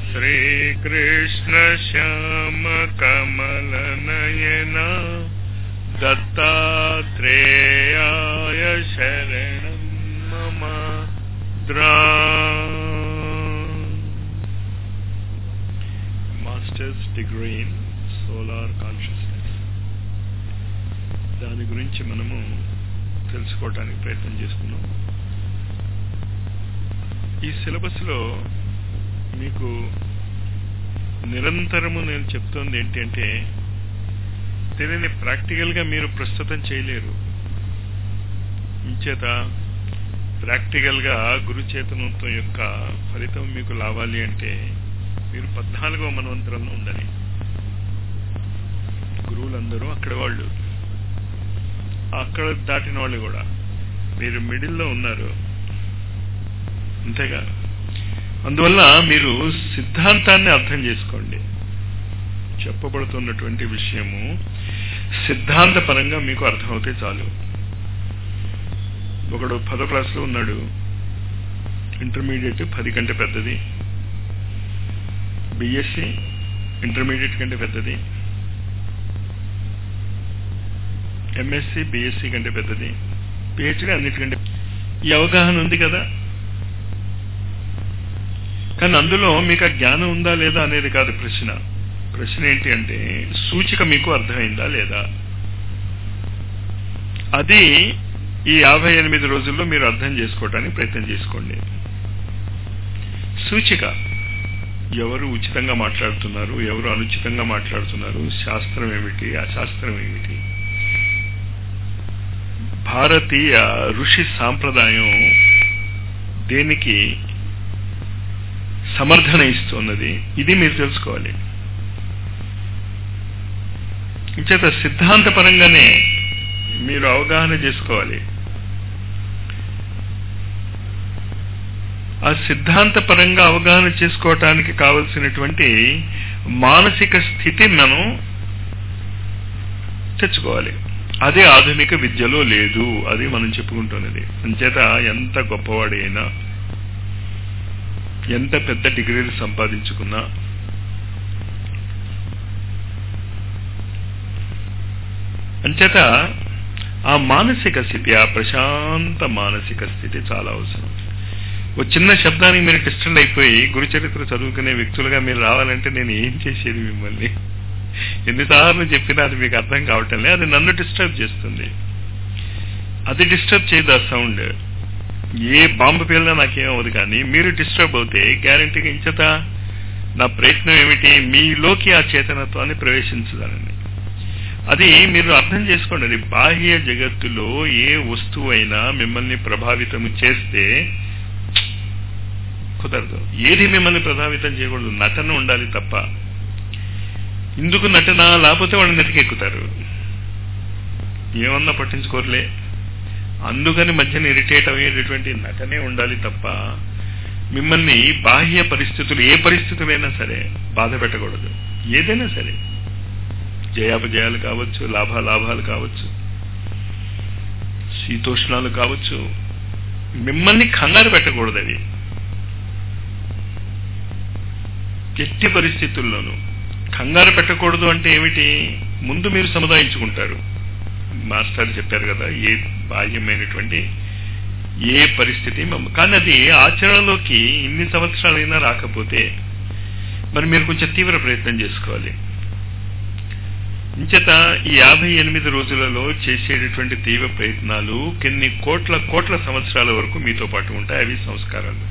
श्रीकृष्ण श्याम कमलनयन दत्तात्रेयाय शरणं मम द्रा masters degree in solar consciousness దాని గురించి మనము తెలుసుకోవటానికి ప్రయత్నం చేసుకున్నాం ఈ సిలబస్లో మీకు నిరంతరము నేను చెప్తోంది ఏంటి అంటే దీనిని ప్రాక్టికల్గా మీరు ప్రస్తుతం చేయలేరు ఇంచేత ప్రాక్టికల్గా గురుచేతనత్వం యొక్క ఫలితం మీకు లావాలి అంటే మీరు పద్నాలుగో మనవంతరంలో ఉండాలి గురువులందరూ అక్కడ వాళ్ళు అక్కడ దాటిన వాళ్ళు కూడా మీరు మిడిల్లో ఉన్నారు అంతేగా అందువల్ల మీరు సిద్ధాంతాన్ని అర్థం చేసుకోండి చెప్పబడుతున్నటువంటి విషయము సిద్ధాంత పరంగా మీకు అర్థమవుతే చాలు ఒకడు పదో క్లాసులో ఉన్నాడు ఇంటర్మీడియట్ పది కంటే పెద్దది బిఎస్సి ఇంటర్మీడియట్ కంటే పెద్దది ఎంఎస్సి బిఎస్సి కంటే పెద్దది పిహెచ్డి అన్నిటికంటే ఈ అవగాహన ఉంది కదా కానీ అందులో మీకు ఆ జ్ఞానం ఉందా లేదా అనేది కాదు ప్రశ్న ప్రశ్న ఏంటి అంటే సూచిక మీకు అర్థమైందా లేదా అది ఈ యాభై ఎనిమిది రోజుల్లో మీరు అర్థం చేసుకోవడానికి ప్రయత్నం చేసుకోండి సూచిక ఎవరు ఉచితంగా మాట్లాడుతున్నారు ఎవరు అనుచితంగా మాట్లాడుతున్నారు శాస్త్రం ఏమిటి అశాస్త్రం ఏమిటి భారతీయ ఋషి సాంప్రదాయం దేనికి సమర్థన ఇస్తున్నది ఇది మీరు తెలుసుకోవాలి ఇంచేత సిద్ధాంతపరంగానే మీరు అవగాహన చేసుకోవాలి ఆ సిద్ధాంతపరంగా అవగాహన చేసుకోవటానికి కావలసినటువంటి మానసిక స్థితి మనం తెచ్చుకోవాలి అదే ఆధునిక విద్యలో లేదు అది మనం చెప్పుకుంటున్నది అంచేత ఎంత గొప్పవాడి అయినా ఎంత పెద్ద డిగ్రీలు సంపాదించుకున్నా అంచేత ఆ మానసిక స్థితి ఆ ప్రశాంత మానసిక స్థితి చాలా అవసరం ఓ చిన్న శబ్దానికి మీరు డిస్టర్డ్ అయిపోయి గురుచరిత్ర చదువుకునే వ్యక్తులుగా మీరు రావాలంటే నేను ఏం చేసేది మిమ్మల్ని ఎన్నిసార్లు చెప్పినా అది మీకు అర్థం కావటం లేదు అది నన్ను డిస్టర్బ్ చేస్తుంది అది డిస్టర్బ్ చేయదు ఆ సౌండ్ ఏ బాంబు పేలినా నాకేమవుదు కానీ మీరు డిస్టర్బ్ అవుతే గ్యారంటీగా ఇంచత నా ప్రయత్నం ఏమిటి మీలోకి ఆ చేతనత్వాన్ని ప్రవేశించదానండి అది మీరు అర్థం చేసుకోండి అది బాహ్య జగత్తులో ఏ వస్తువు అయినా మిమ్మల్ని ప్రభావితం చేస్తే కుదరదు ఏది మిమ్మల్ని ప్రభావితం చేయకూడదు నటన ఉండాలి తప్ప ఇందుకు నటన లేకపోతే వాళ్ళు నెతికెక్కుతారు ఏమన్నా పట్టించుకోరులే అందుకని మధ్యన ఇరిటేట్ అయ్యేటటువంటి నటనే ఉండాలి తప్ప మిమ్మల్ని బాహ్య పరిస్థితులు ఏ పరిస్థితులైనా సరే బాధ పెట్టకూడదు ఏదైనా సరే జయాపజయాలు కావచ్చు లాభాలాభాలు కావచ్చు శీతోష్ణాలు కావచ్చు మిమ్మల్ని కంగారు పెట్టకూడదు అవి ఎట్టి పరిస్థితుల్లోనూ కంగారు పెట్టకూడదు అంటే ఏమిటి ముందు మీరు సముదాయించుకుంటారు మాస్టర్ చెప్పారు కదా ఏ బాహ్యమైనటువంటి ఏ పరిస్థితి కానీ అది ఆచరణలోకి ఇన్ని సంవత్సరాలైనా రాకపోతే మరి మీరు కొంచెం తీవ్ర ప్రయత్నం చేసుకోవాలి ఇంచేత ఈ యాభై ఎనిమిది రోజులలో చేసేటటువంటి తీవ్ర ప్రయత్నాలు కొన్ని కోట్ల కోట్ల సంవత్సరాల వరకు మీతో పాటు ఉంటాయి అవి సంస్కారాలు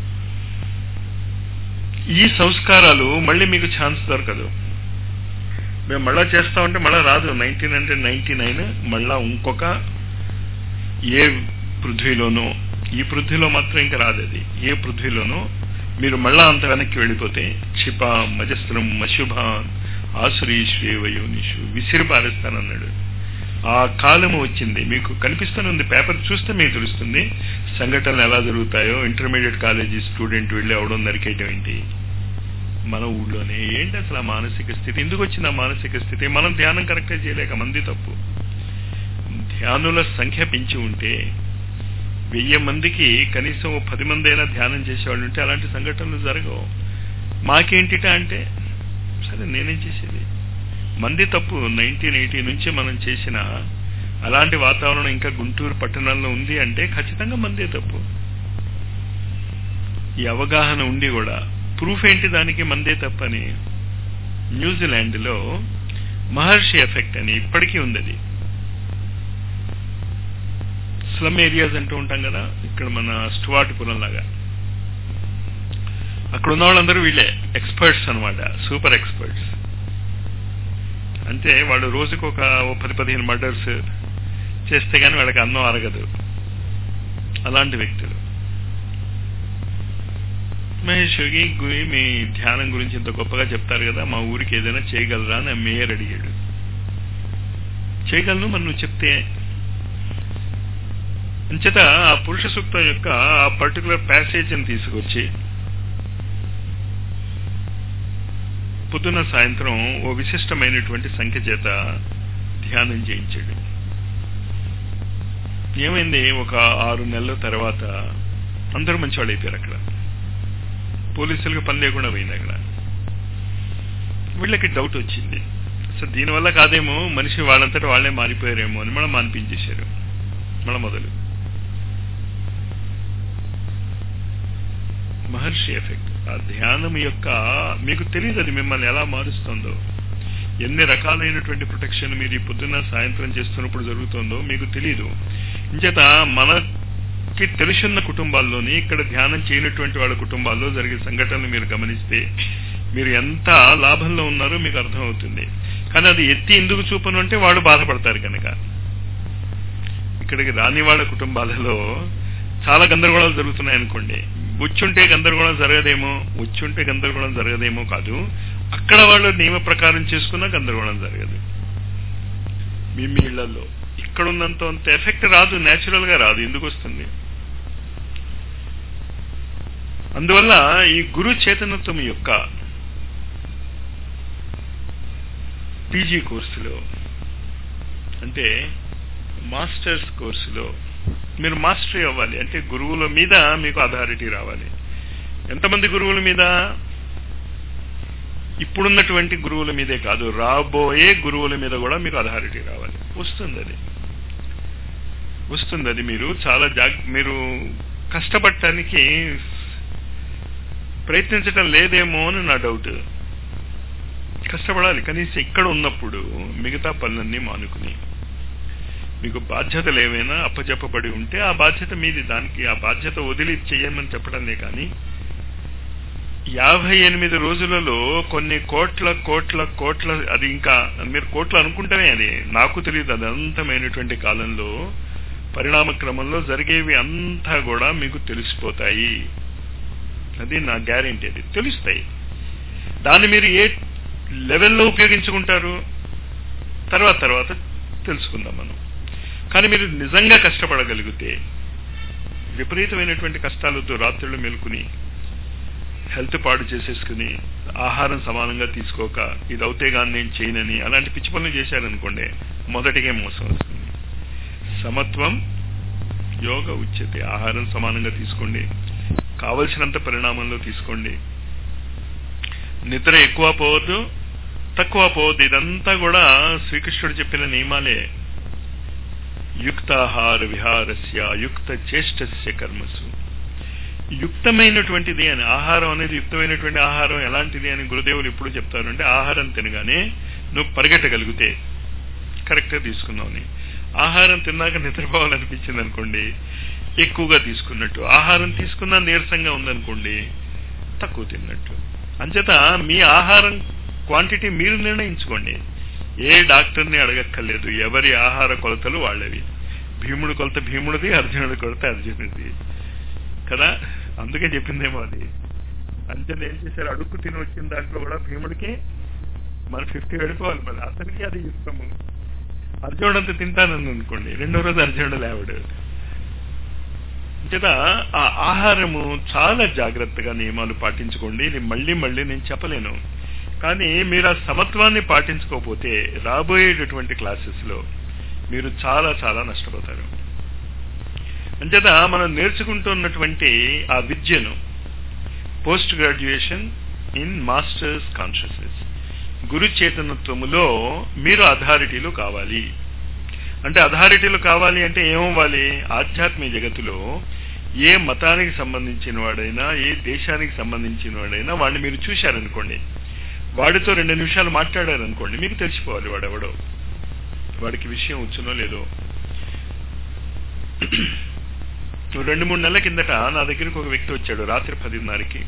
ఈ సంస్కారాలు మళ్ళీ మీకు ఛాన్స్ దొరకదు మేము మళ్ళా చేస్తామంటే మళ్ళా రాదు నైన్టీన్ హండ్రెడ్ నైన్టీ నైన్ మళ్ళా ఇంకొక ఏ పృథ్వీలోనో ఈ పృథ్వీలో మాత్రం ఇంకా రాదు అది ఏ పృథ్వీలోనో మీరు మళ్ళా అంత వెనక్కి వెళ్ళిపోతే క్షిప మజస్త్రం మశుభాన్ ఆసురీశ్వే వయోనిషు విసిరి పారేస్తానన్నాడు ఆ కాలము వచ్చింది మీకు కనిపిస్తూనే పేపర్ చూస్తే మీకు తెలుస్తుంది సంఘటనలు ఎలా జరుగుతాయో ఇంటర్మీడియట్ కాలేజీ స్టూడెంట్ వెళ్ళి అవడం నరికేయటం ఏంటి మన ఊళ్ళోనే ఏంటి అసలు ఆ మానసిక స్థితి ఎందుకు వచ్చింది ఆ మానసిక స్థితి మనం ధ్యానం కరెక్ట్గా చేయలేక మంది తప్పు ధ్యానుల సంఖ్య పెంచి ఉంటే వెయ్యి మందికి కనీసం పది మంది అయినా ధ్యానం చేసేవాళ్ళు ఉంటే అలాంటి సంఘటనలు జరగవు మాకేంటిట అంటే సరే నేనేం చేసేది మంది తప్పు నైన్టీన్ ఎయిటీ నుంచి మనం చేసిన అలాంటి వాతావరణం ఇంకా గుంటూరు పట్టణంలో ఉంది అంటే ఖచ్చితంగా మందే తప్పు ఈ అవగాహన ఉండి కూడా ప్రూఫ్ ఏంటి దానికి మందే తప్పని న్యూజిలాండ్లో మహర్షి ఎఫెక్ట్ అని ఇప్పటికీ ఉంది అది స్లమ్ ఏరియాస్ అంటూ ఉంటాం కదా ఇక్కడ మన స్టువార్ట్పురం లాగా అక్కడ ఉన్న వాళ్ళందరూ వీళ్ళే ఎక్స్పర్ట్స్ అనమాట సూపర్ ఎక్స్పర్ట్స్ అంటే వాళ్ళు రోజుకు ఒక పది పదిహేను మర్డర్స్ చేస్తే కానీ వాళ్ళకి అన్నం అరగదు అలాంటి వ్యక్తులు మహేష్ యోగి గురి మీ ధ్యానం గురించి ఇంత గొప్పగా చెప్తారు కదా మా ఊరికి ఏదైనా చేయగలరా అని మేయర్ అడిగాడు చేయగలను మరి నువ్వు చెప్తే అంచేత ఆ పురుష సూక్తం యొక్క ఆ పర్టికులర్ ప్యాసేజ్ని తీసుకొచ్చి పొద్దున సాయంత్రం ఓ విశిష్టమైనటువంటి సంఖ్య చేత ధ్యానం చేయించాడు ఏమైంది ఒక ఆరు నెలల తర్వాత అందరూ మంచివాళ్ళు అయిపోయారు అక్కడ పోలీసులకు పని లేకుండా పోయింది అక్కడ వీళ్ళకి డౌట్ వచ్చింది సో దీనివల్ల కాదేమో మనిషి వాళ్ళంతటా వాళ్ళే మారిపోయారేమో అని మనం అనిపించేశారు మళ్ళా మొదలు మహర్షి ఎఫెక్ట్ ఆ ధ్యానం యొక్క మీకు తెలియదు అది మిమ్మల్ని ఎలా మారుస్తుందో ఎన్ని రకాలైనటువంటి ప్రొటెక్షన్ మీరు ఈ పొద్దున్న సాయంత్రం చేస్తున్నప్పుడు జరుగుతుందో మీకు తెలియదు ఇంచేత మనకి తెలుసున్న కుటుంబాల్లోని ఇక్కడ ధ్యానం చేయనటువంటి వాళ్ళ కుటుంబాల్లో జరిగే సంఘటనలు మీరు గమనిస్తే మీరు ఎంత లాభంలో ఉన్నారో మీకు అర్థమవుతుంది కానీ అది ఎత్తి ఎందుకు చూపను అంటే వాళ్ళు బాధపడతారు కనుక ఇక్కడికి రాని వాళ్ళ కుటుంబాలలో చాలా గందరగోళాలు జరుగుతున్నాయి అనుకోండి వచ్చుంటే గందరగోళం జరగదేమో వచ్చుంటే గందరగోళం జరగదేమో కాదు అక్కడ వాళ్ళు నియమ ప్రకారం చేసుకున్నా గందరగోళం జరగదు మీ మీ ఇళ్లలో ఇక్కడ ఉన్నంత అంత ఎఫెక్ట్ రాదు న్యాచురల్ గా రాదు ఎందుకు వస్తుంది అందువల్ల ఈ గురు చేతనత్వం యొక్క పీజీ కోర్సులో అంటే మాస్టర్స్ కోర్సులో మీరు మాస్టరీ అవ్వాలి అంటే గురువుల మీద మీకు అథారిటీ రావాలి ఎంతమంది గురువుల మీద ఇప్పుడున్నటువంటి గురువుల మీదే కాదు రాబోయే గురువుల మీద కూడా మీకు అథారిటీ రావాలి వస్తుంది అది వస్తుంది అది మీరు చాలా జాగ్ మీరు కష్టపడటానికి ప్రయత్నించడం లేదేమో అని నా డౌట్ కష్టపడాలి కనీసం ఇక్కడ ఉన్నప్పుడు మిగతా పనులన్నీ మానుకుని మీకు బాధ్యతలు ఏమైనా అప్పచెప్పబడి ఉంటే ఆ బాధ్యత మీది దానికి ఆ బాధ్యత వదిలి చేయమని చెప్పడమే కానీ యాభై ఎనిమిది రోజులలో కొన్ని కోట్ల కోట్ల కోట్ల అది ఇంకా మీరు కోట్లు అనుకుంటేనే అది నాకు తెలియదు అది అనంతమైనటువంటి కాలంలో పరిణామ క్రమంలో జరిగేవి అంతా కూడా మీకు తెలిసిపోతాయి అది నా గ్యారెంటీ అది తెలుస్తాయి దాన్ని మీరు ఏ లెవెల్లో ఉపయోగించుకుంటారు తర్వాత తర్వాత తెలుసుకుందాం మనం కానీ మీరు నిజంగా కష్టపడగలిగితే విపరీతమైనటువంటి కష్టాలతో రాత్రులు మేలుకుని హెల్త్ పాడు చేసేసుకుని ఆహారం సమానంగా తీసుకోక ఇది అవుతే కానీ నేను చేయనని అలాంటి పిచ్చి పనులు చేశారనుకోండి మొదటిగా మోసం వస్తుంది సమత్వం యోగ ఉచ్యతే ఆహారం సమానంగా తీసుకోండి కావలసినంత పరిణామంలో తీసుకోండి నిద్ర ఎక్కువ పోవద్దు తక్కువ పోవద్దు ఇదంతా కూడా శ్రీకృష్ణుడు చెప్పిన నియమాలే యుక్తాహార విహారస్య యుక్త చేష్టస్య కర్మసు యుక్తమైనటువంటిది అని ఆహారం అనేది యుక్తమైనటువంటి ఆహారం ఎలాంటిది అని గురుదేవులు ఎప్పుడు చెప్తారు అంటే ఆహారం తినగానే నువ్వు పరిగెట్టగలిగితే కరెక్ట్గా తీసుకున్నావు అని ఆహారం తిన్నాక నిద్రపోవాలనిపించింది అనుకోండి ఎక్కువగా తీసుకున్నట్టు ఆహారం తీసుకున్నా నీరసంగా ఉందనుకోండి తక్కువ తిన్నట్టు అంచేత మీ ఆహారం క్వాంటిటీ మీరు నిర్ణయించుకోండి ఏ డాక్టర్ని అడగక్కర్లేదు ఎవరి ఆహార కొలతలు వాళ్ళవి భీముడు కొలత భీముడిది అర్జునుడి కొలత అర్జునుడిది కదా అందుకే చెప్పిందేమో అది అంచెలు ఏం చేశారు అడుక్కు తిని వచ్చిన దాంట్లో కూడా భీముడికి మన ఫిఫ్టీ వెళ్ళిపోవాలి మరి అతనికి అది ఇష్టము అర్జునుడు అంత తింటానని అనుకోండి రెండో రోజు అర్జునుడు లేవడు అంచేత ఆ ఆహారము చాలా జాగ్రత్తగా నియమాలు పాటించుకోండి ఇది మళ్ళీ మళ్ళీ నేను చెప్పలేను కానీ మీరు ఆ సమత్వాన్ని పాటించుకోకపోతే రాబోయేటటువంటి క్లాసెస్లో మీరు చాలా చాలా నష్టపోతారు అంచేత మనం నేర్చుకుంటున్నటువంటి ఆ విద్యను post graduation in masters consciousness గురు చైతన్యత్వములో మీరు అథారిటీలు కావాలి అంటే అథారిటీలు కావాలి అంటే ఏమవ్వాలి ఆధ్యాత్మిక జగత్తులో ఏ మతానికి సంబంధించిన వాడైనా ఏ దేశానికి సంబంధించిన వాడైనా వాడిని మీరు చూశారనుకోండి వాడితో రెండు నిమిషాలు మాట్లాడారనుకోండి మీకు తెలిసిపోవాలి వాడెవడో వాడికి విషయం వచ్చునో లేదో రెండు మూడు నెలల కిందట నా దగ్గరికి ఒక వ్యక్తి వచ్చాడు రాత్రి పదిన్నరకి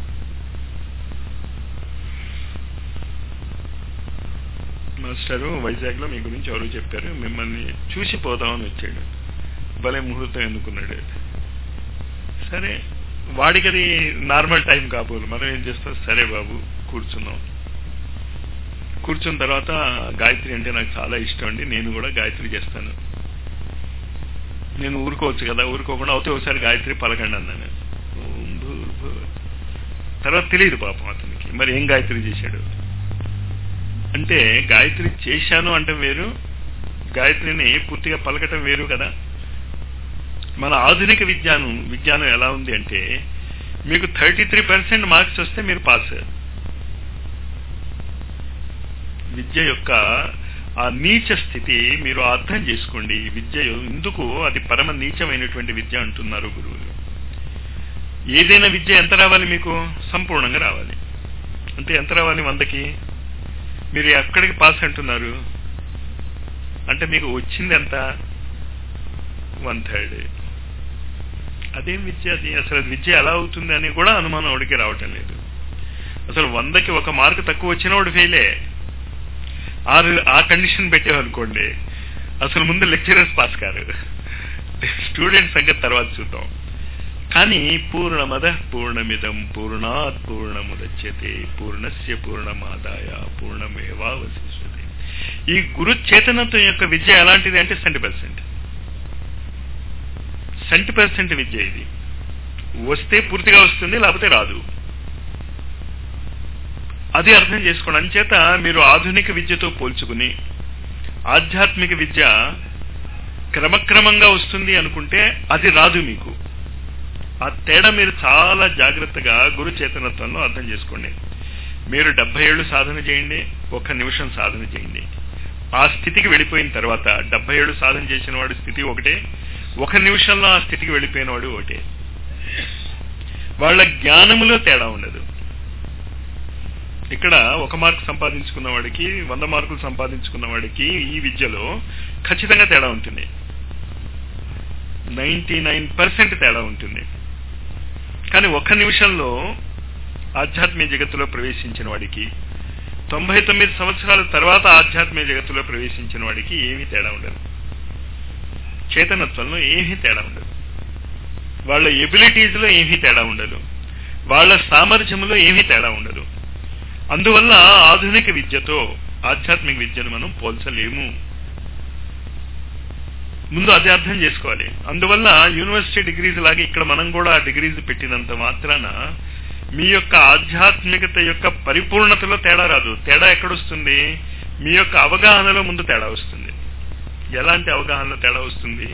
మాస్టరు వైజాగ్లో మీ గురించి ఎవరు చెప్పారు మిమ్మల్ని చూసి పోదామని వచ్చాడు భలే ముహూర్తం ఎన్నుకున్నాడు సరే వాడికి అది నార్మల్ టైం కాబోలు మనం ఏం చేస్తాం సరే బాబు కూర్చున్నాం కూర్చున్న తర్వాత గాయత్రి అంటే నాకు చాలా ఇష్టం అండి నేను కూడా గాయత్రి చేస్తాను నేను ఊరుకోవచ్చు కదా ఊరుకోకుండా అవుతే ఒకసారి గాయత్రి పలకండి అన్నాను ఓం భూర్భువ. తర్వాత తెలియదు పాపం అతనికి మరి ఏం గాయత్రి చేశాడు అంటే గాయత్రి చేశాను అంటే వేరు గాయత్రిని పూర్తిగా పలకటం వేరు కదా మన ఆధునిక విజ్ఞానం విజ్ఞానం ఎలా ఉంది అంటే మీకు థర్టీ త్రీ పర్సెంట్ మార్క్స్ వస్తే మీరు పాస్ విద్య యొక్క ఆ నీచ స్థితి మీరు అర్థం చేసుకోండి విద్య ఎందుకు అది పరమ నీచమైనటువంటి విద్య అంటున్నారు గురువులు ఏదైనా విద్య ఎంత రావాలి మీకు సంపూర్ణంగా రావాలి అంటే ఎంత రావాలి వందకి మీరు ఎక్కడికి పాస్ అంటున్నారు అంటే మీకు వచ్చింది ఎంత వన్ థర్డ్ అదేం విద్య అది అసలు అది విద్య ఎలా అవుతుంది అని కూడా అనుమానం వాడికి రావటం లేదు అసలు వందకి ఒక మార్కు తక్కువ వచ్చినా వాడు ఫెయిలే ఆ ఆ కండిషన్ పెట్టేవనుకోండి అసలు ముందు లెక్చరర్స్ పాస్ కారు స్టూడెంట్ సంగతి తర్వాత చూద్దాం కానీ పూర్ణమద పూర్ణమిదం పూర్ణాత్ పూర్ణముదచ్యతే పూర్ణస్య పూర్ణమాదాయ పూర్ణమేవావశిష్యతే ఈ గురు చేతనత్వం యొక్క విద్య ఎలాంటిది అంటే సెంటీ పర్సెంట్ సెంటీ పర్సెంట్ విద్య ఇది వస్తే పూర్తిగా వస్తుంది లేకపోతే రాదు అది అర్థం చేసుకోండి అంచేత మీరు ఆధునిక విద్యతో పోల్చుకుని ఆధ్యాత్మిక విద్య క్రమక్రమంగా వస్తుంది అనుకుంటే అది రాదు మీకు ఆ తేడా మీరు చాలా జాగ్రత్తగా గురు చేతనత్వంలో అర్థం చేసుకోండి మీరు డెబ్బై ఏళ్ళు సాధన చేయండి ఒక్క నిమిషం సాధన చేయండి ఆ స్థితికి వెళ్ళిపోయిన తర్వాత డెబ్బై ఏళ్ళు సాధన చేసిన వాడి స్థితి ఒకటే ఒక నిమిషంలో ఆ స్థితికి వెళ్ళిపోయిన వాడు ఒకటే వాళ్ళ జ్ఞానములో తేడా ఉండదు ఇక్కడ ఒక మార్కు సంపాదించుకున్న వాడికి వంద మార్కులు సంపాదించుకున్న వాడికి ఈ విద్యలో ఖచ్చితంగా తేడా ఉంటుంది నైంటీ నైన్ పర్సెంట్ తేడా ఉంటుంది కానీ ఒక్క నిమిషంలో ఆధ్యాత్మిక జగత్తులో ప్రవేశించిన వాడికి తొంభై తొమ్మిది సంవత్సరాల తర్వాత ఆధ్యాత్మిక జగత్తులో ప్రవేశించిన వాడికి ఏమీ తేడా ఉండదు చేతనత్వంలో ఏమీ తేడా ఉండదు వాళ్ళ ఎబిలిటీస్లో ఏమీ తేడా ఉండదు వాళ్ళ సామర్థ్యంలో ఏమీ తేడా ఉండదు అందువల్ల ఆధునిక విద్యతో ఆధ్యాత్మిక విద్యను మనం పోల్చలేము ముందు అది అర్థం చేసుకోవాలి అందువల్ల యూనివర్సిటీ డిగ్రీస్ లాగే ఇక్కడ మనం కూడా ఆ డిగ్రీస్ పెట్టినంత మాత్రాన మీ యొక్క ఆధ్యాత్మికత యొక్క పరిపూర్ణతలో తేడా రాదు తేడా ఎక్కడొస్తుంది మీ యొక్క అవగాహనలో ముందు తేడా వస్తుంది ఎలాంటి అవగాహనలో తేడా వస్తుంది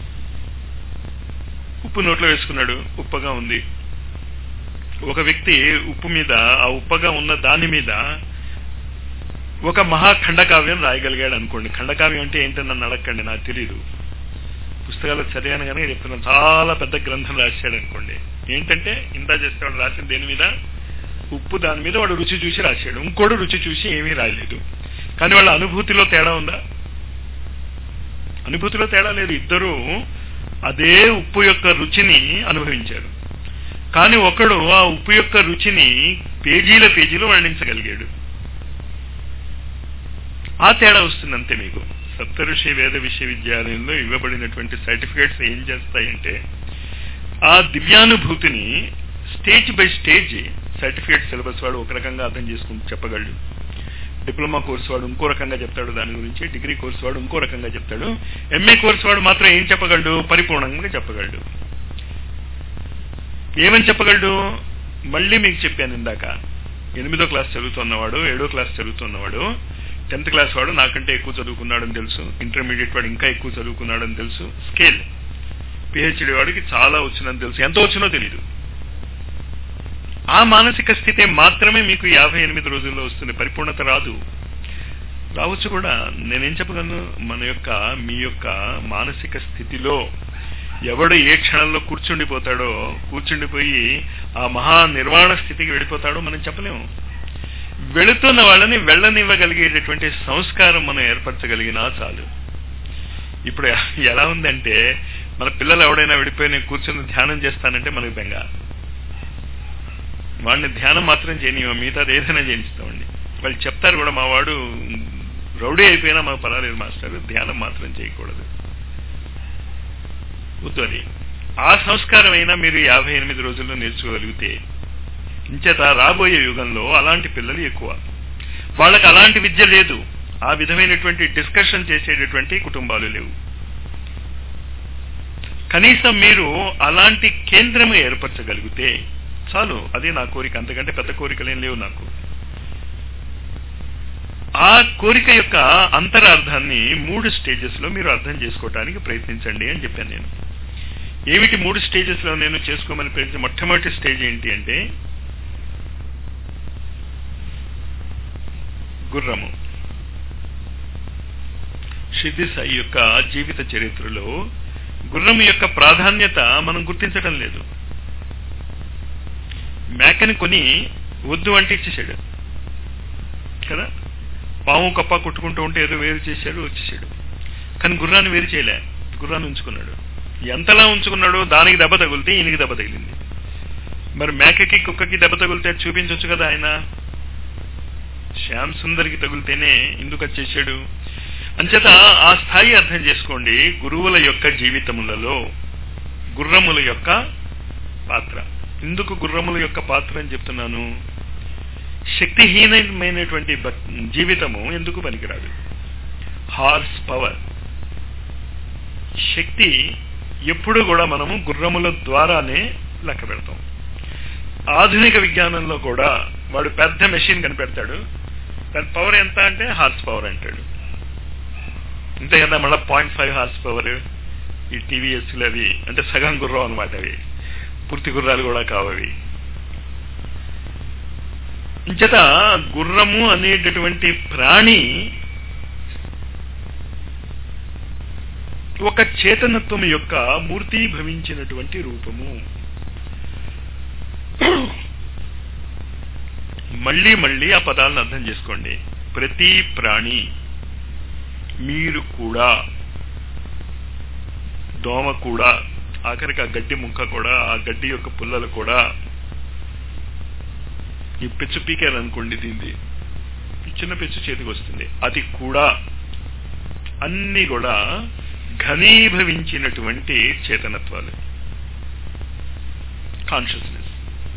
ఉప్పు నోట్లో వేసుకున్నాడు ఉప్పగా ఉంది ఒక వ్యక్తి ఉప్పు మీద ఆ ఉప్పగా ఉన్న దాని మీద ఒక మహా ఖండకావ్యం రాయగలిగాడు అనుకోండి ఖండకావ్యం అంటే ఏంటని నన్ను అడగండి నాకు తెలియదు పుస్తకాలు చదివాను కానీ చెప్తున్నాను చాలా పెద్ద గ్రంథం రాశాడు అనుకోండి ఏంటంటే ఇంత చేసేవాడు రాసిన దేని మీద ఉప్పు దాని మీద వాడు రుచి చూసి రాశాడు ఇంకోడు రుచి చూసి ఏమీ రాయలేదు కానీ వాళ్ళ అనుభూతిలో తేడా ఉందా అనుభూతిలో తేడా లేదు ఇద్దరూ అదే ఉప్పు యొక్క రుచిని అనుభవించారు కానీ ఒకడు ఆ ఉప్పు యొక్క రుచిని పేజీల పేజీలో వర్ణించగలిగాడు ఆ తేడా వస్తుంది అంతే మీకు సప్తఋషి వేద విశ్వవిద్యాలయంలో ఇవ్వబడినటువంటి సర్టిఫికేట్స్ ఏం చేస్తాయంటే ఆ దివ్యానుభూతిని stage by stage certificate syllabus వాడు ఒక రకంగా అర్థం చేసుకుని చెప్పగలడు డిప్లొమా కోర్సు వాడు ఇంకో రకంగా చెప్తాడు దాని గురించి డిగ్రీ కోర్సు వాడు ఇంకో రకంగా చెప్తాడు ఎంఏ కోర్సు వాడు మాత్రం ఏం చెప్పగలడు పరిపూర్ణంగా చెప్పగలడు ఏమని చెప్పగలడు మళ్ళీ మీకు చెప్పాను ఇందాక ఎనిమిదో క్లాస్ చదువుతున్నవాడు ఏడో క్లాస్ చదువుతున్నవాడు టెన్త్ క్లాస్ వాడు నాకంటే ఎక్కువ చదువుకున్నాడని తెలుసు ఇంటర్మీడియట్ వాడు ఇంకా ఎక్కువ చదువుకున్నాడని తెలుసు స్కేల్ పిహెచ్డి వాడికి చాలా వచ్చిందని తెలుసు ఎంత వచ్చినో తెలీదు ఆ మానసిక స్థితి మాత్రమే మీకు యాభై ఎనిమిది రోజుల్లో వస్తుంది పరిపూర్ణత రాదు రావచ్చు కూడా నేనేం చెప్పగలను మన యొక్క మీ యొక్క మానసిక స్థితిలో ఎవడు ఏ క్షణంలో కూర్చుండిపోతాడో కూర్చుండిపోయి ఆ మహా నిర్వాణ స్థితికి వెళ్ళిపోతాడో మనం చెప్పలేము వెళుతున్న వాళ్ళని వెళ్ళనివ్వగలిగేటటువంటి సంస్కారం మనం ఏర్పరచగలిగినా చాలు ఇప్పుడు ఎలా ఉందంటే మన పిల్లలు ఎవడైనా వెళ్ళిపోయి నేను కూర్చొని ధ్యానం చేస్తానంటే మనకు బెంగ వాడిని ధ్యానం మాత్రం చేయనివ్వ మిగతాది ఏదైనా చేయిస్తామండి వాళ్ళు చెప్తారు కూడా మా వాడు రౌడీ అయిపోయినా మాకు పర్వాలేదు మాస్టర్ ధ్యానం మాత్రం చేయకూడదు వద్దు అది ఆ సంస్కారం అయినా మీరు యాభై ఎనిమిది రోజుల్లో నేర్చుకోగలిగితే ఇంచేత రాబోయే యుగంలో అలాంటి పిల్లలు ఎక్కువ వాళ్ళకి అలాంటి విద్య లేదు ఆ విధమైనటువంటి డిస్కషన్ చేసేటటువంటి కుటుంబాలు లేవు కనీసం మీరు అలాంటి కేంద్రము ఏర్పరచగలిగితే చాలు అదే నా కోరిక అంతకంటే పెద్ద కోరికలేం లేవు నాకు ఆ కోరిక యొక్క అంతరార్థాన్ని మూడు స్టేజెస్ లో మీరు అర్థం చేసుకోవడానికి ప్రయత్నించండి అని చెప్పాను నేను ఏమిటి మూడు స్టేజెస్ లో నేను చేసుకోమని ప్రయత్నం మొట్టమొదటి స్టేజ్ ఏంటి అంటే గుర్రము సిద్ధి సాయి యొక్క జీవిత చరిత్రలో గుర్రం యొక్క ప్రాధాన్యత మనం గుర్తించడం లేదు మేకని కొని వద్దు అంటే ఇచ్చేసాడు కదా పాము కప్ప కొట్టుకుంటూ ఉంటే ఏదో వేరు చేశాడు వచ్చేసాడు కానీ గుర్రాన్ని వేరు చేయలే గుర్రాన్ని ఉంచుకున్నాడు ఎంతలా ఉంచుకున్నాడో దానికి దెబ్బ తగిలితే ఈయనకి దెబ్బ తగిలింది మరి మేకకి కుక్కకి దెబ్బ తగిలితే చూపించవచ్చు కదా ఆయన శ్యామ్ సుందర్కి తగిలితేనే ఎందుకు వచ్చేసాడు అంచేత ఆ స్థాయి అర్థం చేసుకోండి గురువుల యొక్క జీవితములలో గుర్రముల యొక్క పాత్ర ఎందుకు గుర్రముల యొక్క పాత్ర అని చెప్తున్నాను శక్తిహీనమైనటువంటి జీవితము ఎందుకు పనికిరాదు హార్స్ పవర్ శక్తి ఎప్పుడు కూడా మనము గుర్రముల ద్వారానే లెక్క పెడతాం ఆధునిక విజ్ఞానంలో కూడా వాడు పెద్ద మెషిన్ కనిపెడతాడు దాని పవర్ ఎంత అంటే హార్స్ పవర్ అంటాడు అంతే కదా మళ్ళీ పాయింట్ ఫైవ్ హార్స్ పవర్ ఈ టీవీఎస్లు అవి అంటే సగం గుర్రం అనమాట అవి పూర్తి గుర్రాలు కూడా కావవి ఇంచేత గుర్రము అనేటటువంటి ప్రాణి ఒక చేతనత్వం యొక్క మూర్తీభవించినటువంటి రూపము మళ్ళీ మళ్ళీ ఆ పదాలను అర్థం చేసుకోండి ప్రతి ప్రాణి మీరు కూడా దోమ కూడా ఆఖరికి ఆ గడ్డి ముక్క కూడా ఆ గడ్డి యొక్క పుల్లలు కూడా ఈ పెచ్చు పీకారనుకోండి దీన్ని చిన్న పెచ్చు చేతికి వస్తుంది అది కూడా అన్ని కూడా ఘనీభవించినటువంటి చేతనత్వాలు కాన్షియస్నెస్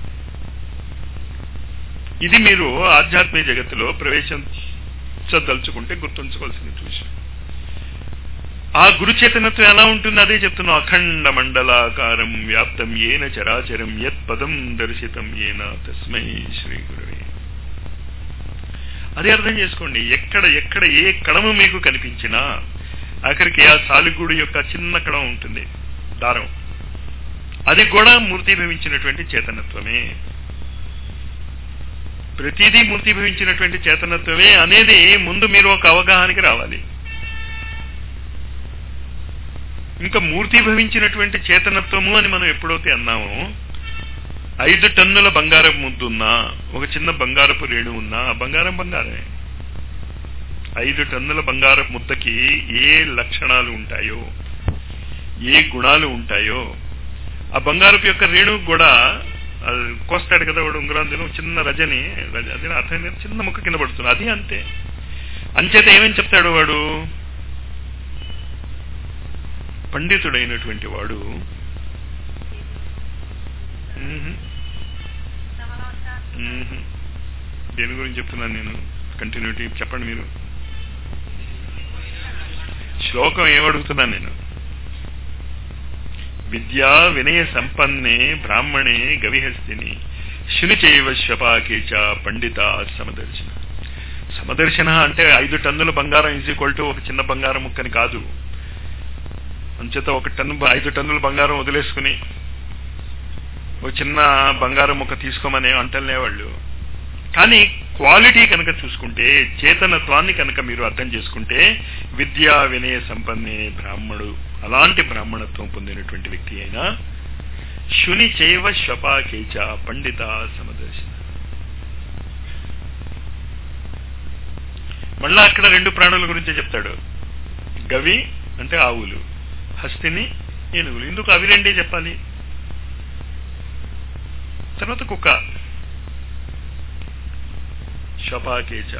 ఇది మీరు ఆధ్యాత్మిక జగత్తులో ప్రవేశించదలుచుకుంటే గుర్తుంచుకోవాల్సిన విషయం ఆ గురు చేతనత్వం ఎలా ఉంటుంది అదే చెప్తున్నాం అఖండ మండలాకారం వ్యాప్తం ఏన చరాచరం యత్ పదం దర్శితం ఏన తస్మై శ్రీ గురువే అదే అర్థం చేసుకోండి ఎక్కడ ఎక్కడ ఏ కణము మీకు కనిపించినా ఆఖరికి ఆ సాలిగూడు యొక్క చిన్న కణం ఉంటుంది దారం అది కూడా మూర్తిభవించినటువంటి చేతనత్వమే ప్రతిదీ మూర్తిభవించినటువంటి చేతనత్వమే అనేది ముందు మీరు ఒక అవగాహనకి రావాలి ఇంకా మూర్తిభవించినటువంటి చేతనత్వము అని మనం ఎప్పుడైతే అన్నామో ఐదు టన్నుల బంగారం ముద్దున్నా ఒక చిన్న బంగారపు రేణు ఉన్నా బంగారం బంగారమే ఐదు టన్నుల బంగారపు ముద్దకి ఏ లక్షణాలు ఉంటాయో ఏ గుణాలు ఉంటాయో ఆ బంగారపు యొక్క రేణు కూడా కోస్తాడు కదా వాడు ఉంగరాందిలో చిన్న రజని అది అర్థం చిన్న ముక్క కింద పడుతుంది అది అంతే అంచేత ఏమని చెప్తాడు వాడు పండితుడైనటువంటి వాడు దేని గురించి చెప్తున్నాను నేను కంటిన్యూటీ చెప్పండి మీరు శ్లోకం ఏమడుగుతున్నాను నేను విద్యా వినయ సంపన్నే బ్రాహ్మణే గవిహస్తిని శునిచైవ శపాకేచ పండిత సమదర్శన సమదర్శన అంటే ఐదు టన్నుల బంగారం ఈజ్ ఈక్వల్ టు ఒక చిన్న బంగారం ముక్కని కాదు అంచేత ఒక టన్ను ఐదు టన్నుల బంగారం వదిలేసుకుని ఓ చిన్న బంగారం ముక్క తీసుకోమని అంటలేవాళ్ళు కానీ క్వాలిటీ కనుక చూసుకుంటే చేతనత్వాన్ని కనుక మీరు అర్థం చేసుకుంటే విద్యా వినయ సంపన్నే బ్రాహ్మడు అలాంటి బ్రాహ్మణత్వం పొందినటువంటి వ్యక్తి అయినా శుని చైవ శ్వపాకేచ పండిత సమదర్శన మళ్ళా అక్కడ రెండు ప్రాణుల గురించి చెప్తాడు గవి అంటే ఆవులు హస్తిని ఏనుగులు ఎందుకు అవి రెండే చెప్పాలి తర్వాత కుక్క శపాకేచ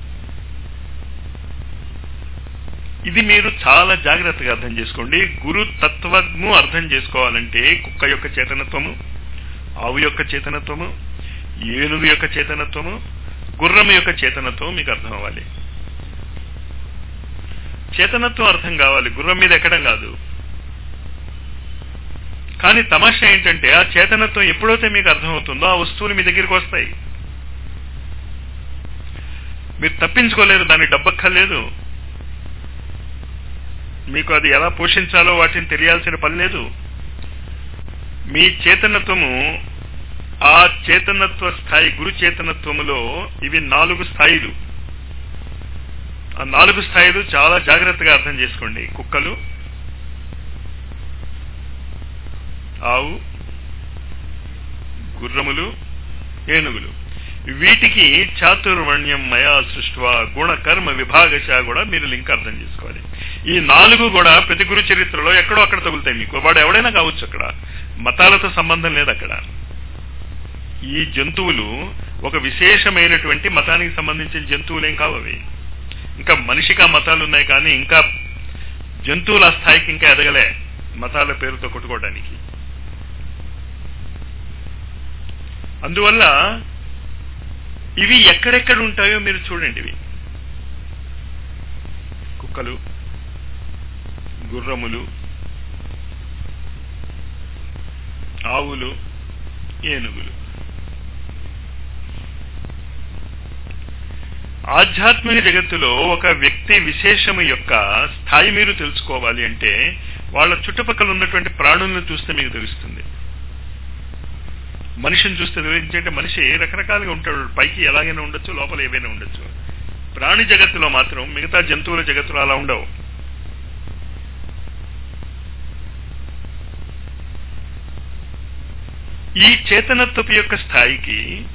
ఇది మీరు చాలా జాగ్రత్తగా అర్థం చేసుకోండి గురు తత్వము అర్థం చేసుకోవాలంటే కుక్క యొక్క చేతనత్వము ఆవు యొక్క చేతనత్వము ఏనుగు యొక్క చేతనత్వము గుర్రం యొక్క చేతనత్వం మీకు అర్థం అవ్వాలి చేతనత్వం అర్థం కావాలి గుర్రం మీద ఎక్కడం కాదు కానీ తమాషా ఏంటంటే ఆ చేతనత్వం ఎప్పుడైతే మీకు అర్థమవుతుందో ఆ వస్తువులు మీ దగ్గరికి వస్తాయి మీరు తప్పించుకోలేరు దాన్ని డబ్బక్కర్లేదు మీకు అది ఎలా పోషించాలో వాటిని తెలియాల్సిన పని లేదు మీ చేతనత్వము ఆ చేతనత్వ స్థాయి గురు చేతనత్వములో ఇవి నాలుగు స్థాయిలు ఆ నాలుగు స్థాయిలు చాలా జాగ్రత్తగా అర్థం చేసుకోండి కుక్కలు ఆవు గుర్రములు ఏనుగులు వీటికి చాతుర్వర్ణ్యం మయా సృష్వ గుణ కర్మ విభాగశ కూడా మీరు లింక్ అర్థం చేసుకోవాలి ఈ నాలుగు కూడా ప్రతి గురు చరిత్రలో ఎక్కడో అక్కడ తగులుతాయి మీకు వాడు ఎవడైనా కావచ్చు అక్కడ మతాలతో సంబంధం లేదు అక్కడ ఈ జంతువులు ఒక విశేషమైనటువంటి మతానికి సంబంధించిన జంతువులేం కావు అవి ఇంకా మనిషికి ఆ మతాలు ఉన్నాయి కానీ ఇంకా జంతువుల స్థాయికి ఇంకా ఎదగలే మతాల పేరుతో కొట్టుకోవడానికి అందువల్ల ఇవి ఎక్కడెక్కడ ఉంటాయో మీరు చూడండి ఇవి కుక్కలు గుర్రములు ఆవులు ఏనుగులు ఆధ్యాత్మిక జగత్తులో ఒక వ్యక్తి విశేషము యొక్క స్థాయి మీరు తెలుసుకోవాలి అంటే వాళ్ళ చుట్టుపక్కల ఉన్నటువంటి ప్రాణులను చూస్తే మీకు తెలుస్తుంది మనిషిని చూస్తే ఎందుకంటే మనిషి రకరకాలుగా ఉంటాడు పైకి ఎలాగైనా ఉండొచ్చు లోపల ఏవైనా ఉండొచ్చు ప్రాణి జగత్తులో మాత్రం మిగతా జంతువుల జగత్తులో అలా ఉండవు ఈ చేతనత్వపు యొక్క స్థాయికి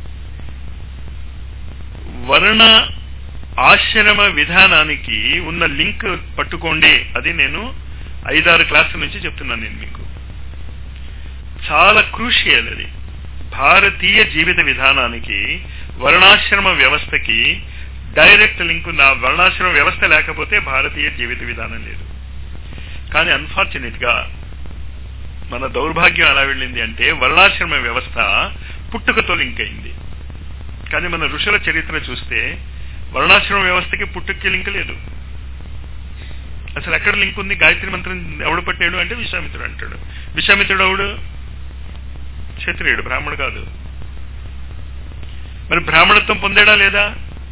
వర్ణ ఆశ్రమ విధానానికి ఉన్న లింక్ పట్టుకోండి అది నేను ఐదారు క్లాసుల నుంచి చెప్తున్నాను నేను మీకు చాలా క్రూషియల్ అది భారతీయ జీవిత విధానానికి వర్ణాశ్రమ వ్యవస్థకి డైరెక్ట్ లింక్ ఉన్న వర్ణాశ్రమ వ్యవస్థ లేకపోతే భారతీయ జీవిత విధానం లేదు కానీ అన్ఫార్చునేట్ గా మన దౌర్భాగ్యం ఎలా వెళ్ళింది అంటే వర్ణాశ్రమ వ్యవస్థ పుట్టుకతో లింక్ అయింది కానీ మన ఋషుల చరిత్ర చూస్తే వర్ణాశ్రమ వ్యవస్థకి పుట్టుక్కి లింక్ లేదు అసలు ఎక్కడ లింక్ ఉంది గాయత్రి మంత్రం ఎవడు పట్టాడు అంటే విశ్వామిత్రుడు అంటాడు విశ్వామిత్రుడు ఎవడు క్షత్రియుడు బ్రాహ్మణుడు కాదు మరి బ్రాహ్మణత్వం పొందాడా లేదా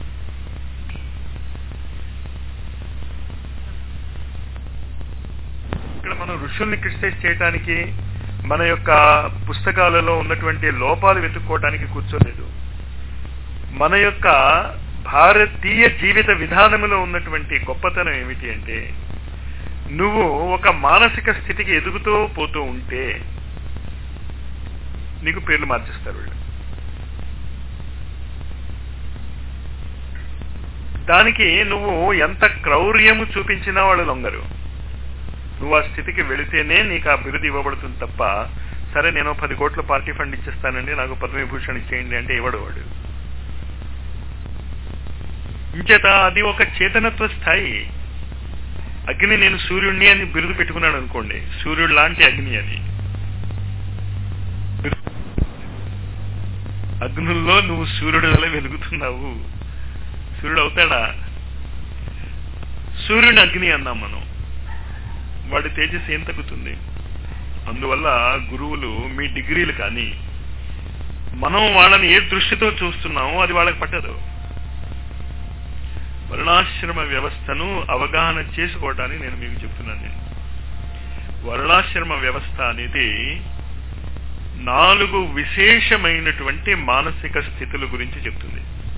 ఇక్కడ మనం ఋషుల్ని క్రిటిసైజ్ చేయడానికి మన యొక్క పుస్తకాలలో ఉన్నటువంటి లోపాలు వెతుక్కోవడానికి కూర్చోలేదు మన యొక్క భారతీయ జీవిత విధానంలో ఉన్నటువంటి గొప్పతనం ఏమిటి అంటే నువ్వు ఒక మానసిక స్థితికి ఎదుగుతూ పోతూ ఉంటే నీకు పేర్లు మార్చేస్తారు వీళ్ళు దానికి నువ్వు ఎంత క్రౌర్యము చూపించినా వాళ్ళు లొంగరు నువ్వు ఆ స్థితికి వెళితేనే నీకు ఆ బిరుదు ఇవ్వబడుతుంది తప్ప సరే నేను పది కోట్ల పార్టీ ఫండ్ ఇచ్చేస్తానండి నాకు పద్మవిభూషణ్ ఇచ్చేయండి అంటే ఇవ్వడు వాడు ఇంచేత అది ఒక చేతనత్వ స్థాయి అగ్ని నేను సూర్యుడిని అని బిరుదు పెట్టుకున్నాడు అనుకోండి సూర్యుడు లాంటి అగ్ని అని అగ్నుల్లో నువ్వు సూర్యుడు వల్ల వెలుగుతున్నావు సూర్యుడు అవుతాడా సూర్యుని అగ్ని అన్నాం మనం వాడి తేజస్సు ఏం తగ్గుతుంది అందువల్ల గురువులు మీ డిగ్రీలు కానీ మనం వాళ్ళని ఏ దృష్టితో చూస్తున్నామో అది వాళ్ళకి పట్టదు వర్ణాశ్రమ వ్యవస్థను అవగాహన చేసుకోవటానికి నేను మీకు చెప్తున్నాను నేను వర్ణాశ్రమ వ్యవస్థ అనేది నాలుగు విశేషమైనటువంటి మానసిక స్థితుల గురించి చెప్తుంది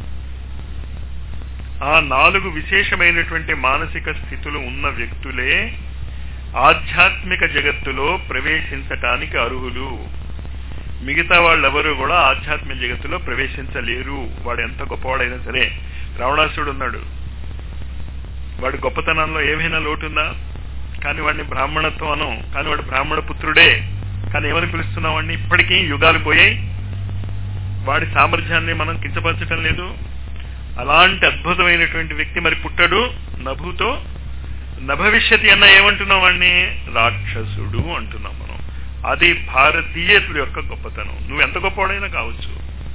ఆ నాలుగు విశేషమైనటువంటి మానసిక స్థితులు ఉన్న వ్యక్తులే ఆధ్యాత్మిక జగత్తులో ప్రవేశించటానికి అర్హులు మిగతా వాళ్ళెవరూ కూడా ఆధ్యాత్మిక జగత్తులో ప్రవేశించలేరు వాడు ఎంత గొప్పవాడైనా సరే రావణాసుడు ఉన్నాడు వాడి గొప్పతనంలో ఏమైనా లోటుందా కానీ వాడిని బ్రాహ్మణత్వం అనం కానీ వాడు బ్రాహ్మణ పుత్రుడే కానీ ఏమని పిలుస్తున్నాం వాడిని ఇప్పటికీ యుగాలు పోయాయి వాడి సామర్థ్యాన్ని మనం కించపరచటం లేదు అలాంటి అద్భుతమైనటువంటి వ్యక్తి మరి పుట్టడు నభుతో నభవిష్యతి అన్న ఏమంటున్నాం వాడిని రాక్షసుడు అంటున్నాం మనం అది భారతీయతుల యొక్క గొప్పతనం నువ్వు ఎంత గొప్పవాడైనా కావచ్చు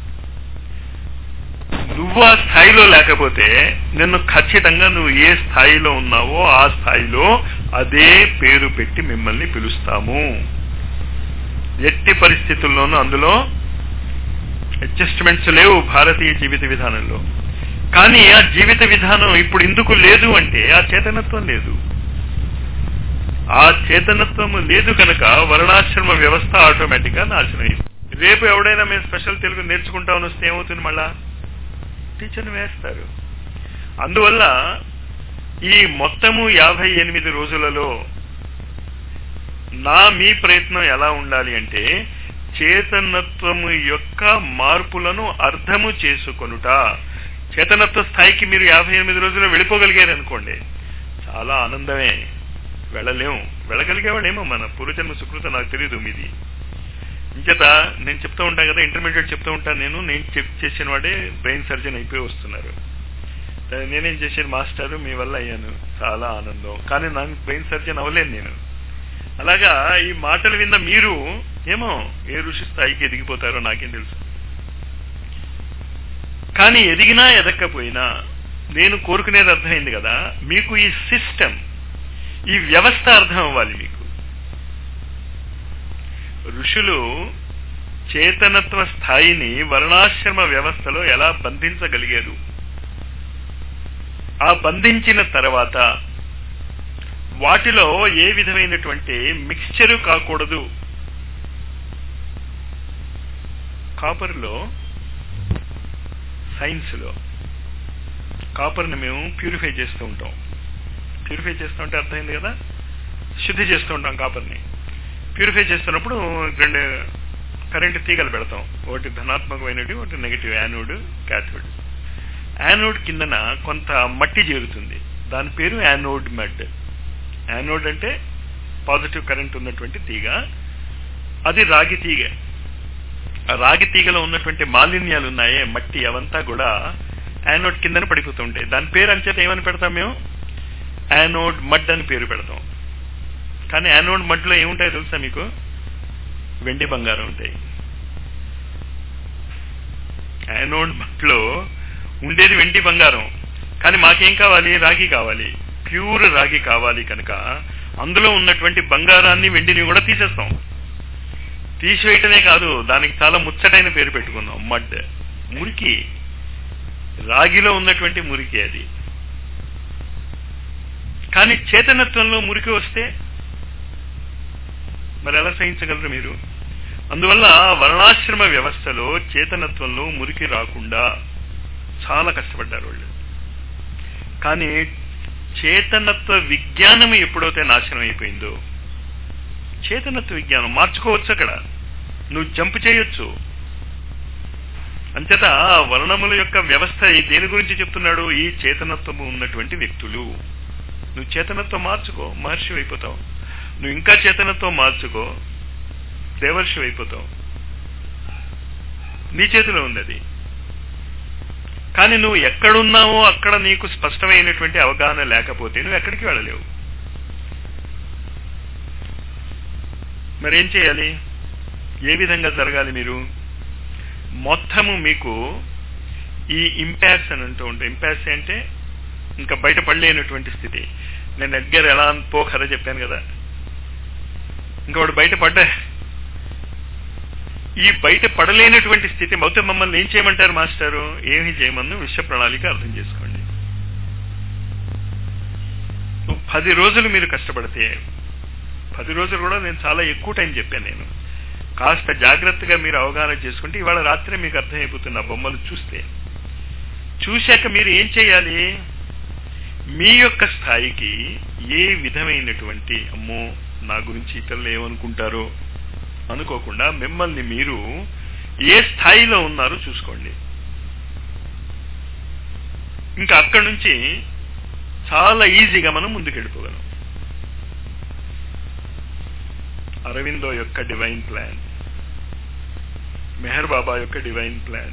నువ్వు ఆ స్థాయిలో లేకపోతే నిన్ను ఖచ్చితంగా నువ్వు ఏ స్థాయిలో ఉన్నావో ఆ స్థాయిలో అదే పేరు పెట్టి మిమ్మల్ని పిలుస్తాము ఎట్టి పరిస్థితుల్లోనూ అందులో అడ్జస్ట్మెంట్స్ లేవు భారతీయ జీవిత విధానంలో కానీ ఆ జీవిత విధానం ఇప్పుడు ఎందుకు లేదు అంటే ఆ చేతనత్వం లేదు ఆ చేతనత్వము లేదు కనుక వర్ణాశ్రమ వ్యవస్థ ఆటోమేటిక్ గా నాశనం అయింది రేపు ఎవడైనా మేము స్పెషల్ తెలుగు నేర్చుకుంటామని వస్తే ఏమవుతుంది మళ్ళా టీచర్ని వేస్తారు అందువల్ల ఈ మొత్తము యాభై ఎనిమిది రోజులలో నా మీ ప్రయత్నం ఎలా ఉండాలి అంటే చేతనత్వము యొక్క మార్పులను అర్థము చేసుకొనుట చేతనత్వ స్థాయికి మీరు యాభై ఎనిమిది రోజుల్లో వెళ్ళిపోగలిగారు అనుకోండి చాలా ఆనందమే వెళ్ళలేము వెళ్ళగలిగేవాడేమో మన పూర్వజన్మ సుకృత నాకు తెలియదు మీది ఇంచేత నేను చెప్తూ ఉంటాను కదా ఇంటర్మీడియట్ చెప్తూ ఉంటాను నేను నేను చెప్ చేసిన వాడే బ్రెయిన్ సర్జన్ అయిపోయి వస్తున్నారు నేనేం చేశాను మాస్టర్ మీ వల్ల అయ్యాను చాలా ఆనందం కానీ నాకు బ్రెయిన్ సర్జన్ అవ్వలేను నేను అలాగా ఈ మాటలు విన్న మీరు ఏమో ఏ ఋషి స్థాయికి ఎదిగిపోతారో నాకేం తెలుసు కానీ ఎదిగినా ఎదక్కపోయినా నేను కోరుకునేది అర్థమైంది కదా మీకు ఈ సిస్టమ్ ఈ వ్యవస్థ అర్థం అవ్వాలి మీకు ఋషులు చేతనత్వ స్థాయిని వర్ణాశ్రమ వ్యవస్థలో ఎలా బంధించగలిగారు ఆ బంధించిన తర్వాత వాటిలో ఏ విధమైనటువంటి మిక్స్చరు కాకూడదు కాపర్లో సైన్స్లో కాపర్ని మేము ప్యూరిఫై చేస్తూ ఉంటాం ప్యూరిఫై చేస్తూ ఉంటే అర్థమైంది కదా శుద్ధి చేస్తూ ఉంటాం కాపర్ని ప్యూరిఫై చేస్తున్నప్పుడు రెండు కరెంటు తీగలు పెడతాం ఒకటి ధనాత్మకమైనది ఒకటి నెగిటివ్ యానోడ్ క్యాథోడ్ యానోడ్ కిందన కొంత మట్టి చేరుతుంది దాని పేరు యానోడ్ మడ్ యానోడ్ అంటే పాజిటివ్ కరెంట్ ఉన్నటువంటి తీగ అది రాగి తీగ ఆ రాగి తీగలో ఉన్నటువంటి మాలిన్యాలు ఉన్నాయే మట్టి అవంతా కూడా యానోడ్ కిందన పడిపోతూ ఉంటాయి దాని పేరు అంచేత ఏమని పెడతాం మేము యానోడ్ మడ్ అని పేరు పెడతాం కానీ యానోడ్ మడ్లో ఏముంటాయో తెలుసా మీకు వెండి బంగారం ఉంటాయి యానోడ్ మట్లో ఉండేది వెండి బంగారం కానీ మాకేం కావాలి రాగి కావాలి ప్యూర్ రాగి కావాలి కనుక అందులో ఉన్నటువంటి బంగారాన్ని వెండిని కూడా తీసేస్తాం తీసివేయటమే కాదు దానికి చాలా ముచ్చటైన పేరు పెట్టుకున్నాం మడ్ మురికి రాగిలో ఉన్నటువంటి మురికి అది కానీ చేతనత్వంలో మురికి వస్తే మరి ఎలా సహించగలరు మీరు అందువల్ల వర్ణాశ్రమ వ్యవస్థలో చేతనత్వంలో మురికి రాకుండా చాలా కష్టపడ్డారు వాళ్ళు కానీ చేతనత్వ విజ్ఞానం ఎప్పుడైతే నాశనం అయిపోయిందో చేతనత్వ విజ్ఞానం మార్చుకోవచ్చు అక్కడ నువ్వు జంప్ చేయొచ్చు అంచేత వర్ణముల యొక్క వ్యవస్థ దేని గురించి చెప్తున్నాడు ఈ చేతనత్వము ఉన్నటువంటి వ్యక్తులు నువ్వు చేతనత్వం మార్చుకో మహర్షి అయిపోతావు నువ్వు ఇంకా చేతనత్వం మార్చుకో దేవర్షి అయిపోతావు నీ చేతిలో ఉంది అది కానీ నువ్వు ఎక్కడున్నావో అక్కడ నీకు స్పష్టమైనటువంటి అవగాహన లేకపోతే నువ్వు ఎక్కడికి వెళ్ళలేవు మరేం చేయాలి ఏ విధంగా జరగాలి మీరు మొత్తము మీకు ఈ ఇంపాస్ అని అంటూ ఉంటాయి ఇంపాస్ అంటే ఇంకా బయటపడలేనటువంటి స్థితి నేను ఎడ్గర్ ఎలా పోఖర చెప్పాను కదా ఇంకోటి బయటపడ్డా ఈ బయట పడలేనటువంటి స్థితి మొత్తం మమ్మల్ని ఏం చేయమంటారు మాస్టారు ఏమి చేయమని విశ్వ ప్రణాళిక అర్థం చేసుకోండి పది రోజులు మీరు కష్టపడితే పది రోజులు కూడా నేను చాలా ఎక్కువ టైం చెప్పాను నేను కాస్త జాగ్రత్తగా మీరు అవగాహన చేసుకుంటే ఇవాళ రాత్రి మీకు అర్థమైపోతుంది ఆ బొమ్మలు చూస్తే చూశాక మీరు ఏం చేయాలి మీ యొక్క స్థాయికి ఏ విధమైనటువంటి అమ్మో నా గురించి ఇతరులు ఏమనుకుంటారో అనుకోకుండా మిమ్మల్ని మీరు ఏ స్థాయిలో ఉన్నారో చూసుకోండి ఇంకా అక్కడి నుంచి చాలా ఈజీగా మనం ముందుకు వెళ్ళిపోగలం అరవిందో యొక్క డివైన్ ప్లాన్ మెహర్ బాబా యొక్క డివైన్ ప్లాన్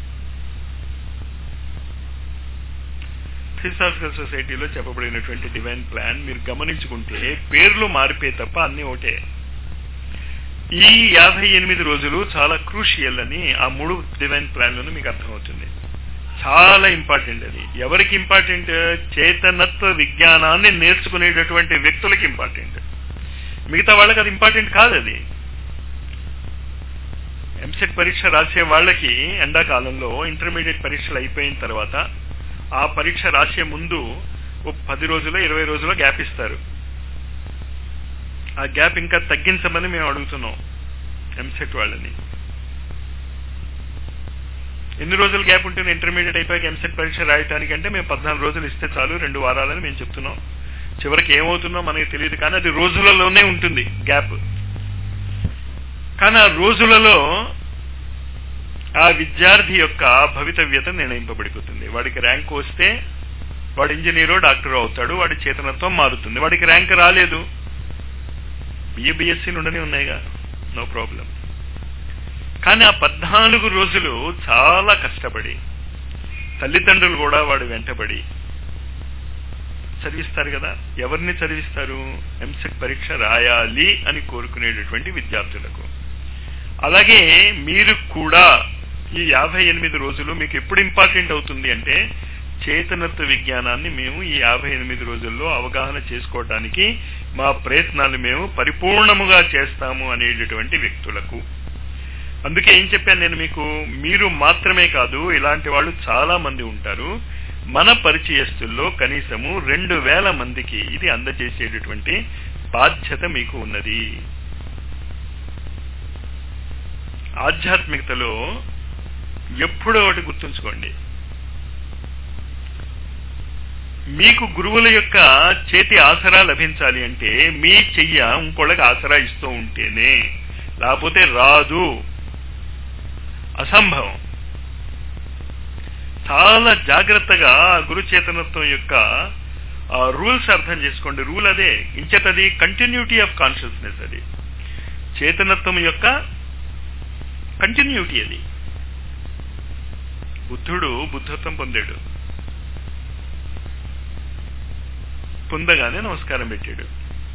ఫిలాసఫికల్ సొసైటీలో చెప్పబడినటువంటి డివైన్ ప్లాన్ మీరు గమనించుకుంటే పేర్లు మారిపోయి తప్ప అన్ని ఒకటే ఈ యాభై ఎనిమిది రోజులు చాలా క్రూషియల్ అని ఆ మూడు డివైన్ ప్లాన్లను మీకు అర్థమవుతుంది చాలా ఇంపార్టెంట్ అది ఎవరికి ఇంపార్టెంట్ చేతనత్వ విజ్ఞానాన్ని నేర్చుకునేటటువంటి వ్యక్తులకి ఇంపార్టెంట్ మిగతా వాళ్ళకి అది ఇంపార్టెంట్ కాదు అది ఎంసెట్ పరీక్ష రాసే వాళ్ళకి ఎండాకాలంలో ఇంటర్మీడియట్ పరీక్షలు అయిపోయిన తర్వాత ఆ పరీక్ష రాసే ముందు ఓ పది రోజులు ఇరవై రోజులు గ్యాప్ ఇస్తారు ఆ గ్యాప్ ఇంకా తగ్గించమని మేము అడుగుతున్నాం ఎంసెట్ వాళ్ళని ఎన్ని రోజులు గ్యాప్ ఉంటుంది ఇంటర్మీడియట్ అయిపోయాక ఎంసెట్ పరీక్ష రాయటానికి అంటే మేము పద్నాలుగు రోజులు ఇస్తే చాలు రెండు వారాలని మేము చెప్తున్నాం చివరికి ఏమవుతుందో మనకి తెలియదు కానీ అది రోజులలోనే ఉంటుంది గ్యాప్ కానీ ఆ రోజులలో ఆ విద్యార్థి యొక్క భవితవ్యత నిర్ణయింపబడిపోతుంది వాడికి ర్యాంక్ వస్తే వాడు ఇంజనీరో డాక్టర్ అవుతాడు వాడి చేతనత్వం మారుతుంది వాడికి ర్యాంక్ రాలేదు బిఏ బిఎస్సీ నుండనే ఉన్నాయిగా నో ప్రాబ్లం కానీ ఆ పద్నాలుగు రోజులు చాలా కష్టపడి తల్లిదండ్రులు కూడా వాడు వెంటబడి చదివిస్తారు కదా ఎవరిని చదివిస్తారు ఎంసెట్ పరీక్ష రాయాలి అని కోరుకునేటటువంటి విద్యార్థులకు అలాగే మీరు కూడా ఈ యాభై ఎనిమిది రోజులు మీకు ఎప్పుడు ఇంపార్టెంట్ అవుతుంది అంటే చేతనత్వ విజ్ఞానాన్ని మేము ఈ యాభై ఎనిమిది రోజుల్లో అవగాహన చేసుకోవడానికి మా ప్రయత్నాలు మేము పరిపూర్ణముగా చేస్తాము అనేటటువంటి వ్యక్తులకు అందుకే ఏం చెప్పాను నేను మీకు మీరు మాత్రమే కాదు ఇలాంటి వాళ్ళు చాలా మంది ఉంటారు మన పరిచయస్తుల్లో కనీసము రెండు వేల మందికి ఇది అందజేసేటటువంటి బాధ్యత మీకు ఉన్నది ఆధ్యాత్మికతలో ఎప్పుడో ఒకటి గుర్తుంచుకోండి మీకు గురువుల యొక్క చేతి ఆసరా లభించాలి అంటే మీ చెయ్య ఇంకోళ్ళకి ఆసరా ఇస్తూ ఉంటేనే లేకపోతే రాదు అసంభవం చాలా జాగ్రత్తగా గురు చేతనత్వం యొక్క రూల్స్ అర్థం చేసుకోండి రూల్ అదే ఇంచేతది కంటిన్యూటీ ఆఫ్ కాన్షియస్నెస్ అది చేతనత్వం యొక్క కంటిన్యూటీ అది బుద్ధుడు బుద్ధత్వం పొందాడు పొందగానే నమస్కారం పెట్టాడు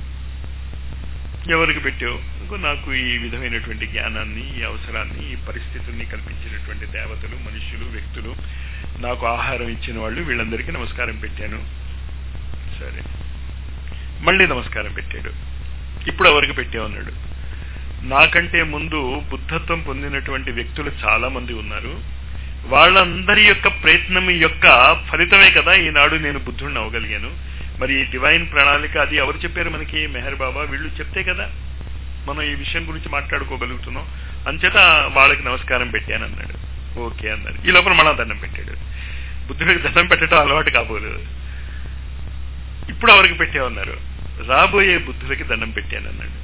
ఎవరికి పెట్టావు ఇంకో నాకు ఈ విధమైనటువంటి జ్ఞానాన్ని ఈ అవసరాన్ని ఈ పరిస్థితుల్ని కల్పించినటువంటి దేవతలు మనుషులు వ్యక్తులు నాకు ఆహారం ఇచ్చిన వాళ్ళు వీళ్ళందరికీ నమస్కారం పెట్టాను సరే మళ్ళీ నమస్కారం పెట్టాడు ఇప్పుడు ఎవరికి పెట్టామన్నాడు నాకంటే ముందు బుద్ధత్వం పొందినటువంటి వ్యక్తులు చాలా మంది ఉన్నారు వాళ్ళందరి యొక్క ప్రయత్నం యొక్క ఫలితమే కదా ఈనాడు నేను బుద్ధుడిని అవ్వగలిగాను మరి ఈ డివైన్ ప్రణాళిక అది ఎవరు చెప్పారు మనకి మెహర్ బాబా వీళ్ళు చెప్తే కదా మనం ఈ విషయం గురించి మాట్లాడుకోగలుగుతున్నాం అంచేత వాళ్ళకి నమస్కారం పెట్టాను అన్నాడు ఓకే అన్నాడు ఈ లోపల మళ్ళా దండం పెట్టాడు బుద్ధుడికి దండం పెట్టడం అలవాటు కాబోలేదు ఇప్పుడు ఎవరికి పెట్టామన్నారు రాబోయే బుద్ధులకి దండం పెట్టాను అన్నాడు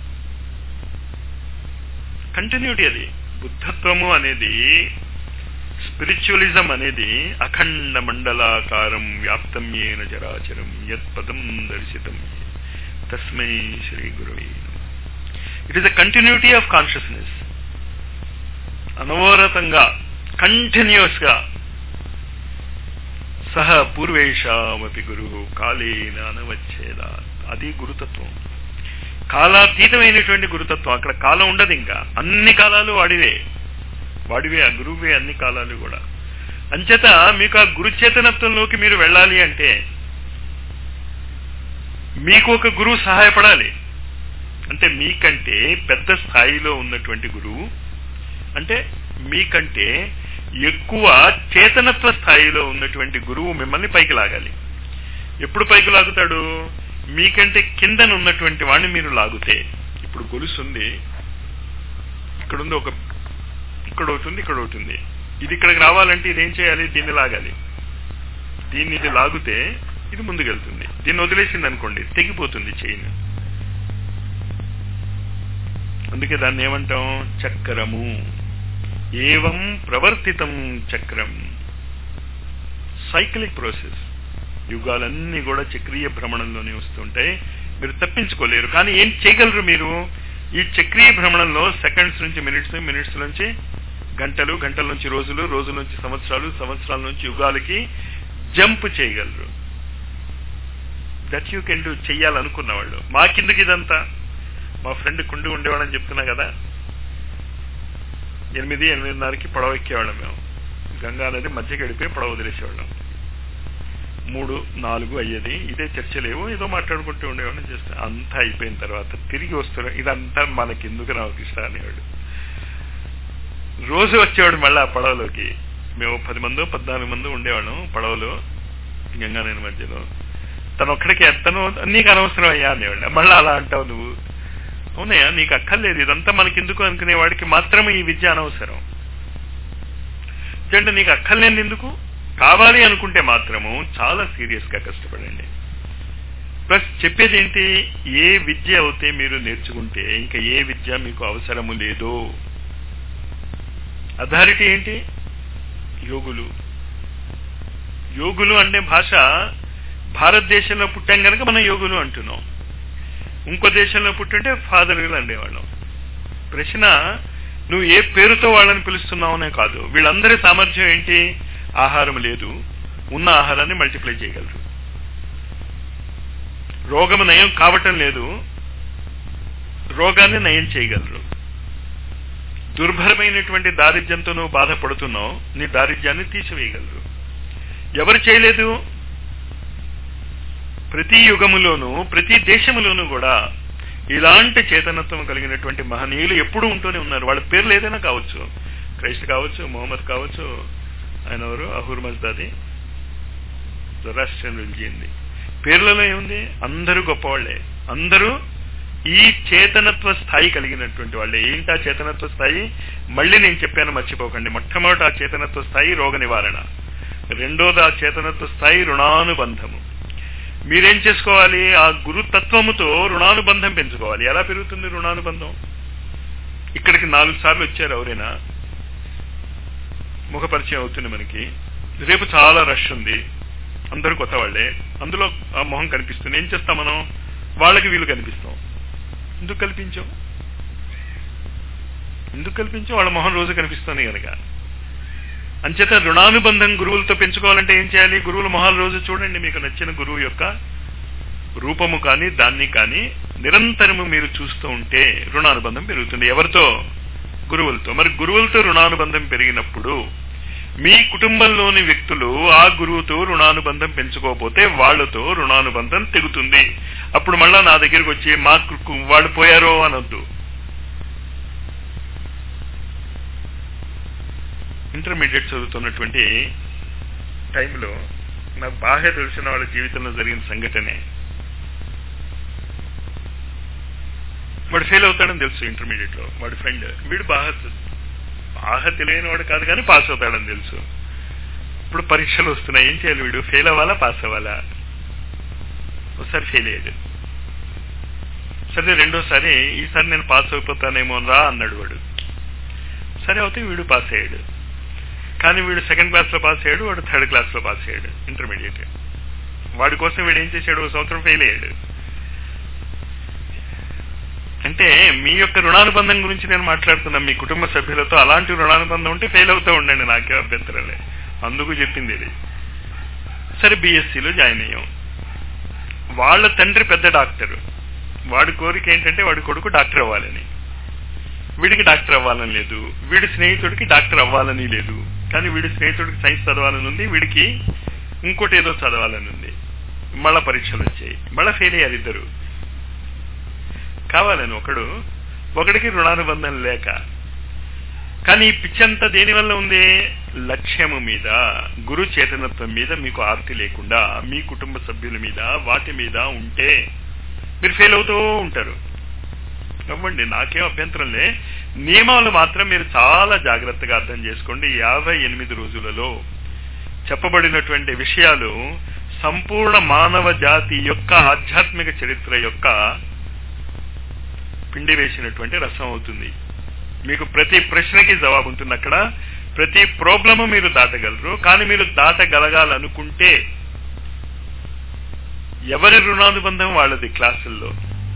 కంటిన్యూటీ అది బుద్ధత్వము అనేది స్పిరిచువలిజం అనేది అఖండ మండలాకారం వ్యాప్తం ఏన చరాచరం యత్పదం దర్శితం తస్మై శ్రీ గురువే it is a continuity of consciousness అనవరతంగా కంటిన్యూస్ గా సహ పూర్వేషామపి గురు కాలేన అనవచ్చేద అది గురుతత్వం కాలాతీతమైనటువంటి గురుతత్వం అక్కడ కాలం ఉండదు ఇంకా అన్ని కాలాలు వాడివే వాడివే ఆ గురువే అన్ని కాలాలు కూడా అంచేత మీకు ఆ గురుచేతనత్వంలోకి మీరు వెళ్ళాలి అంటే మీకు ఒక గురువు సహాయపడాలి అంటే మీకంటే పెద్ద స్థాయిలో ఉన్నటువంటి గురువు అంటే మీకంటే ఎక్కువ చేతనత్వ స్థాయిలో ఉన్నటువంటి గురువు మిమ్మల్ని పైకి లాగాలి ఎప్పుడు పైకి లాగుతాడు మీకంటే కిందన ఉన్నటువంటి వాడిని మీరు లాగుతే ఇప్పుడు గొలుసు ఉంది ఇక్కడ ఉంది ఒక ఇక్కడ అవుతుంది ఇక్కడ అవుతుంది ఇది ఇక్కడికి రావాలంటే ఇది ఏం చేయాలి దీన్ని లాగాలి దీన్ని ఇది లాగితే ఇది ముందుకెళ్తుంది దీన్ని వదిలేసింది అనుకోండి తెగిపోతుంది చైన్ అందుకే దాన్ని ఏమంటాం చక్రము ఏవం ప్రవర్తితం చక్రం సైక్లిక్ ప్రాసెస్ యుగాలన్నీ కూడా చక్రీయ భ్రమణంలోనే వస్తుంటాయి మీరు తప్పించుకోలేరు కానీ ఏం చేయగలరు మీరు ఈ చక్రీయ భ్రమణంలో సెకండ్స్ నుంచి మినిట్స్ మినిట్స్ నుంచి గంటలు గంటల నుంచి రోజులు రోజుల నుంచి సంవత్సరాలు సంవత్సరాల నుంచి యుగాలకి జంప్ చేయగలరు దట్ యూ కెన్ డూ చెయ్యాలనుకున్న వాళ్ళు మా కిందకి ఇదంతా మా ఫ్రెండ్ కుండి ఉండేవాడని చెప్తున్నా కదా ఎనిమిది ఎనిమిదిన్నరకి పడవ ఎక్కేవాళ్ళం మేము గంగా నది మధ్య గడిపే పడవ వదిలేసేవాళ్ళం మూడు నాలుగు అయ్యేది ఇదే చర్చలేవు ఏదో మాట్లాడుకుంటూ ఉండేవాళ్ళం చేస్తే అంతా అయిపోయిన తర్వాత తిరిగి వస్తున్నాం ఇదంతా మనకెందుకు రామకృష్ణ అనేవాడు రోజు వచ్చేవాడు మళ్ళీ ఆ పడవలోకి మేము పది మందో పద్నాలుగు మంది ఉండేవాళ్ళం పడవలో గంగానది మధ్యలో తను ఒక్కడికి తను నీకు అనవసరం అయ్యా అనేవాడు మళ్ళీ అలా అంటావు నువ్వు అవునయ్యా నీకు అక్కర్లేదు ఇదంతా మనకెందుకు అనుకునే వాడికి మాత్రమే ఈ విద్య అనవసరం అంటే నీకు అక్కర్లేని ఎందుకు కావాలి అనుకుంటే మాత్రము చాలా సీరియస్ గా కష్టపడండి ప్లస్ చెప్పేది ఏంటి ఏ విద్య అవుతే మీరు నేర్చుకుంటే ఇంకా ఏ విద్య మీకు అవసరము లేదు అథారిటీ ఏంటి యోగులు యోగులు అనే భాష భారతదేశంలో పుట్టాం కనుక మనం యోగులు అంటున్నాం ఇంకో దేశంలో పుట్టుంటే ఫాదర్లు అనేవాళ్ళం ప్రశ్న నువ్వు ఏ పేరుతో వాళ్ళని పిలుస్తున్నావునే కాదు వీళ్ళందరి సామర్థ్యం ఏంటి ఆహారం లేదు ఉన్న ఆహారాన్ని మల్టిప్లై చేయగలరు రోగము నయం కావటం లేదు రోగాన్ని నయం చేయగలరు దుర్భరమైనటువంటి దారిద్ర్యంతో నువ్వు బాధపడుతున్నావు నీ దారిద్ర్యాన్ని తీసివేయగలరు ఎవరు చేయలేదు ప్రతి యుగములోనూ ప్రతి దేశములోనూ కూడా ఇలాంటి చేతనత్వం కలిగినటువంటి మహనీయులు ఎప్పుడూ ఉంటూనే ఉన్నారు వాళ్ళ పేర్లు ఏదైనా కావచ్చు క్రైస్ట్ కావచ్చు మొహమ్మద్ కావచ్చు ఆయన ఎవరు అహూర్ మజ్దాది జొరాస్ట్రియన్ రిలిజియన్ది పేర్లలో ఏముంది అందరూ గొప్పవాళ్లే అందరూ ఈ చేతనత్వ స్థాయి కలిగినటువంటి వాళ్ళే ఏంటి ఆ చేతనత్వ స్థాయి మళ్ళీ నేను చెప్పాను మర్చిపోకండి మొట్టమొదటి ఆ చేతనత్వ స్థాయి రోగ నివారణ రెండోది ఆ చేతనత్వ స్థాయి రుణానుబంధము మీరేం చేసుకోవాలి ఆ గురుతత్వముతో రుణానుబంధం పెంచుకోవాలి ఎలా పెరుగుతుంది రుణానుబంధం ఇక్కడికి నాలుగు సార్లు వచ్చారు ఎవరైనా ముఖపరిచయం అవుతుంది మనకి రేపు చాలా రష్ ఉంది అందరూ కొత్త వాళ్లే అందులో ఆ మొహం కనిపిస్తుంది ఏం చేస్తాం మనం వాళ్ళకి వీలు కనిపిస్తాం ఎందుకు కల్పించాం ఎందుకు కల్పించాం వాళ్ళ మొహం రోజు కనిపిస్తుంది కనుక అంచేత రుణానుబంధం గురువులతో పెంచుకోవాలంటే ఏం చేయాలి గురువుల మొహాలు రోజు చూడండి మీకు నచ్చిన గురువు యొక్క రూపము కానీ దాన్ని కానీ నిరంతరము మీరు చూస్తూ ఉంటే రుణానుబంధం పెరుగుతుంది ఎవరితో గురువులతో మరి గురువులతో రుణానుబంధం పెరిగినప్పుడు మీ కుటుంబంలోని వ్యక్తులు ఆ గురువుతో రుణానుబంధం పెంచుకోకపోతే వాళ్లతో రుణానుబంధం తెగుతుంది అప్పుడు మళ్ళా నా దగ్గరికి వచ్చి మా వాళ్ళు పోయారో అనొద్దు ఇంటర్మీడియట్ చదువుతున్నటువంటి టైంలో నాకు బాగా తెలిసిన వాళ్ళ జీవితంలో జరిగిన సంఘటనే వాడు ఫెయిల్ అవుతాడని తెలుసు ఇంటర్మీడియట్ లో వాడి ఫ్రెండ్ వీడు బాగా బాగా తెలియని వాడు కాదు కానీ పాస్ అవుతాడని తెలుసు ఇప్పుడు పరీక్షలు వస్తున్నాయి ఏం చేయాలి వీడు ఫెయిల్ అవ్వాలా పాస్ అవ్వాలా ఒకసారి ఫెయిల్ అయ్యాడు సరే రెండోసారి ఈసారి నేను పాస్ అయిపోతానేమో రా అన్నాడు వాడు సరే అవుతే వీడు పాస్ అయ్యాడు కానీ వీడు సెకండ్ క్లాస్ లో పాస్ అయ్యాడు వాడు థర్డ్ క్లాస్ లో పాస్ అయ్యాడు ఇంటర్మీడియట్ వాడి కోసం వీడు ఏం చేశాడు ఒక సంవత్సరం ఫెయిల్ అయ్యాడు అంటే మీ యొక్క రుణానుబంధం గురించి నేను మాట్లాడుతున్నాను మీ కుటుంబ సభ్యులతో అలాంటి రుణానుబంధం ఉంటే ఫెయిల్ అవుతూ ఉండండి నాకే అభ్యంతరాలే అందుకు చెప్పింది ఇది సరే బీఎస్సీలో జాయిన్ అయ్యాం వాళ్ళ తండ్రి పెద్ద డాక్టర్ వాడి కోరిక ఏంటంటే వాడి కొడుకు డాక్టర్ అవ్వాలని వీడికి డాక్టర్ అవ్వాలని లేదు వీడి స్నేహితుడికి డాక్టర్ అవ్వాలని లేదు కానీ వీడి స్నేహితుడికి సైన్స్ చదవాలని ఉంది వీడికి ఇంకోటి ఏదో చదవాలని ఉంది మళ్ళా పరీక్షలు వచ్చాయి మళ్ళా ఫెయిల్ అయ్యారు ఇద్దరు కావాలని ఒకడు ఒకడికి రుణానుబంధం లేక కానీ ఈ పిచ్చంతా దేనివల్ల ఉంది లక్ష్యము మీద గురు చేతనత్వం మీద మీకు ఆర్తి లేకుండా మీ కుటుంబ సభ్యుల మీద వాటి మీద ఉంటే మీరు ఫెయిల్ అవుతూ ఉంటారు నవ్వండి నాకేం అభ్యంతరం లే నియమాలు మాత్రం మీరు చాలా జాగ్రత్తగా అర్థం చేసుకోండి యాభై ఎనిమిది రోజులలో చెప్పబడినటువంటి విషయాలు సంపూర్ణ మానవ జాతి యొక్క ఆధ్యాత్మిక చరిత్ర యొక్క పిండి వేసినటువంటి రసం అవుతుంది మీకు ప్రతి ప్రశ్నకి జవాబు ఉంటుంది అక్కడ ప్రతి ప్రాబ్లము మీరు దాటగలరు కానీ మీరు దాటగలగాలనుకుంటే ఎవరి రుణానుబంధం వాళ్ళది క్లాసుల్లో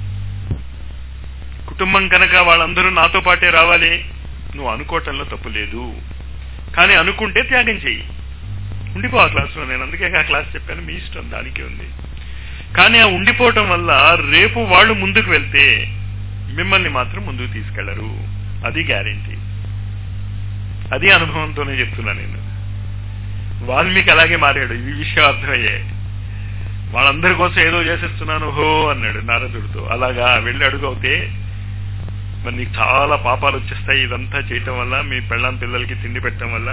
కుటుంబం కనుక వాళ్ళందరూ నాతో పాటే రావాలి నువ్వు అనుకోవటంలో తప్పు లేదు కానీ అనుకుంటే త్యాగం చెయ్యి ఉండిపో ఆ క్లాసులో నేను అందుకే ఆ క్లాస్ చెప్పాను మీ ఇష్టం దానికే ఉంది కానీ ఆ ఉండిపోవటం వల్ల రేపు వాళ్ళు ముందుకు వెళ్తే మిమ్మల్ని మాత్రం ముందుకు తీసుకెళ్లరు అది గ్యారంటీ అది అనుభవంతోనే చెప్తున్నా నేను వాల్మీకి అలాగే మారాడు ఈ విషయం అర్థమయ్యాయి వాళ్ళందరి కోసం ఏదో చేసేస్తున్నాను హో అన్నాడు నారదుడితో అలాగా వెళ్ళి అడుగవుతే మరి నీకు చాలా పాపాలు వచ్చేస్తాయి ఇదంతా చేయటం వల్ల మీ పెళ్ళాం పిల్లలకి తిండి పెట్టడం వల్ల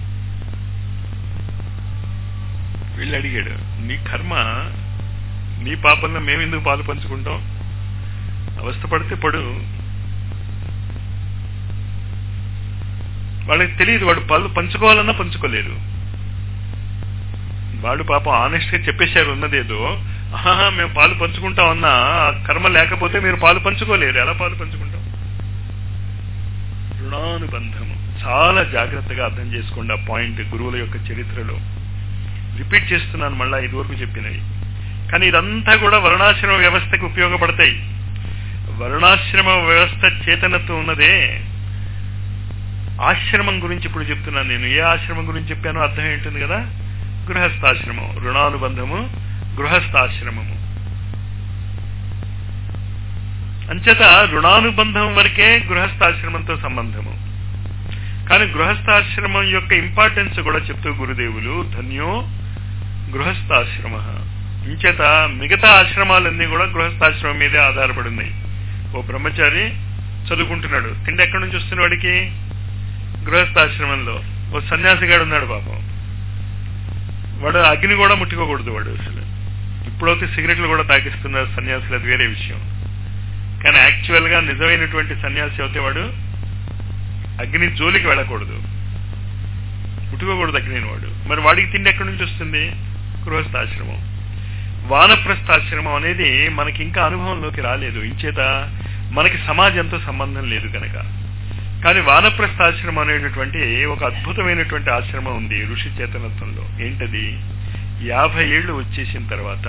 వెళ్ళి అడిగాడు నీ కర్మ నీ పాపంలో మేమెందుకు పాలు పంచుకుంటాం అవస్థ పడితే పడు వాళ్ళకి తెలియదు వాడు పళ్ళు పంచుకోవాలన్నా పంచుకోలేరు వాళ్ళు పాపం ఆనెస్ట్ గా చెప్పేశారు ఉన్నదేదో ఆహా మేము పాలు పంచుకుంటామన్నా కర్మ లేకపోతే మీరు పాలు పంచుకోలేరు ఎలా పాలు పంచుకుంటాం రుణానుబంధము చాలా జాగ్రత్తగా అర్థం చేసుకోండి ఆ పాయింట్ గురువుల యొక్క చరిత్రలో రిపీట్ చేస్తున్నాను మళ్ళా ఇదివరకు చెప్పినవి కానీ ఇదంతా కూడా వర్ణాశ్రమ వ్యవస్థకి ఉపయోగపడతాయి వర్ణాశ్రమ వ్యవస్థ చేతనత్వం ఉన్నదే ఆశ్రమం గురించి ఇప్పుడు చెప్తున్నాను నేను ఏ ఆశ్రమం గురించి చెప్పానో అర్థం ఏంటుంది కదా గృహస్థాశ్రమం రుణానుబంధము గృహస్థాశ్రమము అంచేత రుణానుబంధం వరకే గృహస్థాశ్రమంతో సంబంధము కానీ గృహస్థాశ్రమం యొక్క ఇంపార్టెన్స్ కూడా చెప్తూ గురుదేవులు ధన్యో గృహస్థాశ్రమ ఇంచేత మిగతా ఆశ్రమాలన్నీ కూడా గృహస్థాశ్రమం మీదే ఆధారపడి ఉన్నాయి ఓ బ్రహ్మచారి చదువుకుంటున్నాడు తిండి ఎక్కడి నుంచి వస్తున్న వాడికి గృహస్థాశ్రమంలో ఓ సన్యాసిగాడు ఉన్నాడు పాపం వాడు అగ్ని కూడా ముట్టుకోకూడదు వాడు అసలు ఇప్పుడైతే సిగరెట్లు కూడా తాగిస్తున్నారు సన్యాసులు అది వేరే విషయం కానీ యాక్చువల్ గా నిజమైనటువంటి సన్యాసి అయితే వాడు అగ్ని జోలికి వెళ్ళకూడదు ముట్టుకోకూడదు అగ్నిని వాడు మరి వాడికి తిండి ఎక్కడి నుంచి వస్తుంది గృహస్థాశ్రమం వానప్రస్థాశ్రమం అనేది మనకి ఇంకా అనుభవంలోకి రాలేదు ఇంచేత మనకి సమాజంతో సంబంధం లేదు కనుక కానీ వానప్రస్థాశ్రమం అనేటటువంటి ఒక అద్భుతమైనటువంటి ఆశ్రమం ఉంది ఋషి చేతనత్వంలో ఏంటది యాభై ఏళ్లు వచ్చేసిన తర్వాత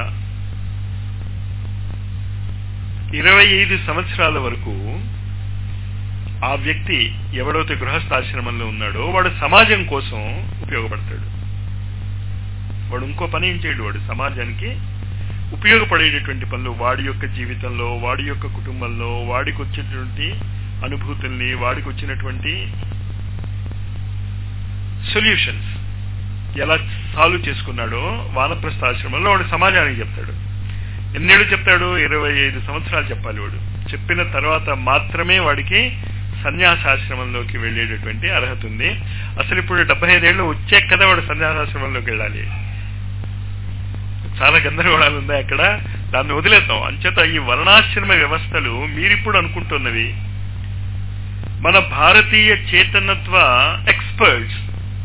ఇరవై ఐదు సంవత్సరాల వరకు ఆ వ్యక్తి ఎవడైతే గృహస్థాశ్రమంలో ఉన్నాడో వాడు సమాజం కోసం ఉపయోగపడతాడు వాడు ఇంకో పని ఏం చేయడు వాడు సమాజానికి ఉపయోగపడేటటువంటి పనులు వాడి యొక్క జీవితంలో వాడి యొక్క కుటుంబంలో వాడికి వచ్చేటువంటి అనుభూతుల్ని వాడికి వచ్చినటువంటి సొల్యూషన్స్ ఎలా సాల్వ్ చేసుకున్నాడో వానప్రస్థ ఆశ్రమంలో వాడు సమాజానికి చెప్తాడు ఎన్నేళ్ళు చెప్తాడు ఇరవై ఐదు సంవత్సరాలు చెప్పాలి వాడు చెప్పిన తర్వాత మాత్రమే వాడికి సన్యాసాశ్రమంలోకి వెళ్ళేటటువంటి అర్హత ఉంది అసలు ఇప్పుడు డెబ్బై ఐదేళ్ళు వచ్చే కదా వాడు సన్యాసాశ్రమంలోకి వెళ్ళాలి చాలా గందరగోళాలు ఉన్నాయి అక్కడ దాన్ని వదిలేద్దాం అంచేత ఈ వర్ణాశ్రమ వ్యవస్థలు మీరిప్పుడు అనుకుంటున్నవి మన భారతీయ చేతనత్వ ఎక్స్పర్ట్స్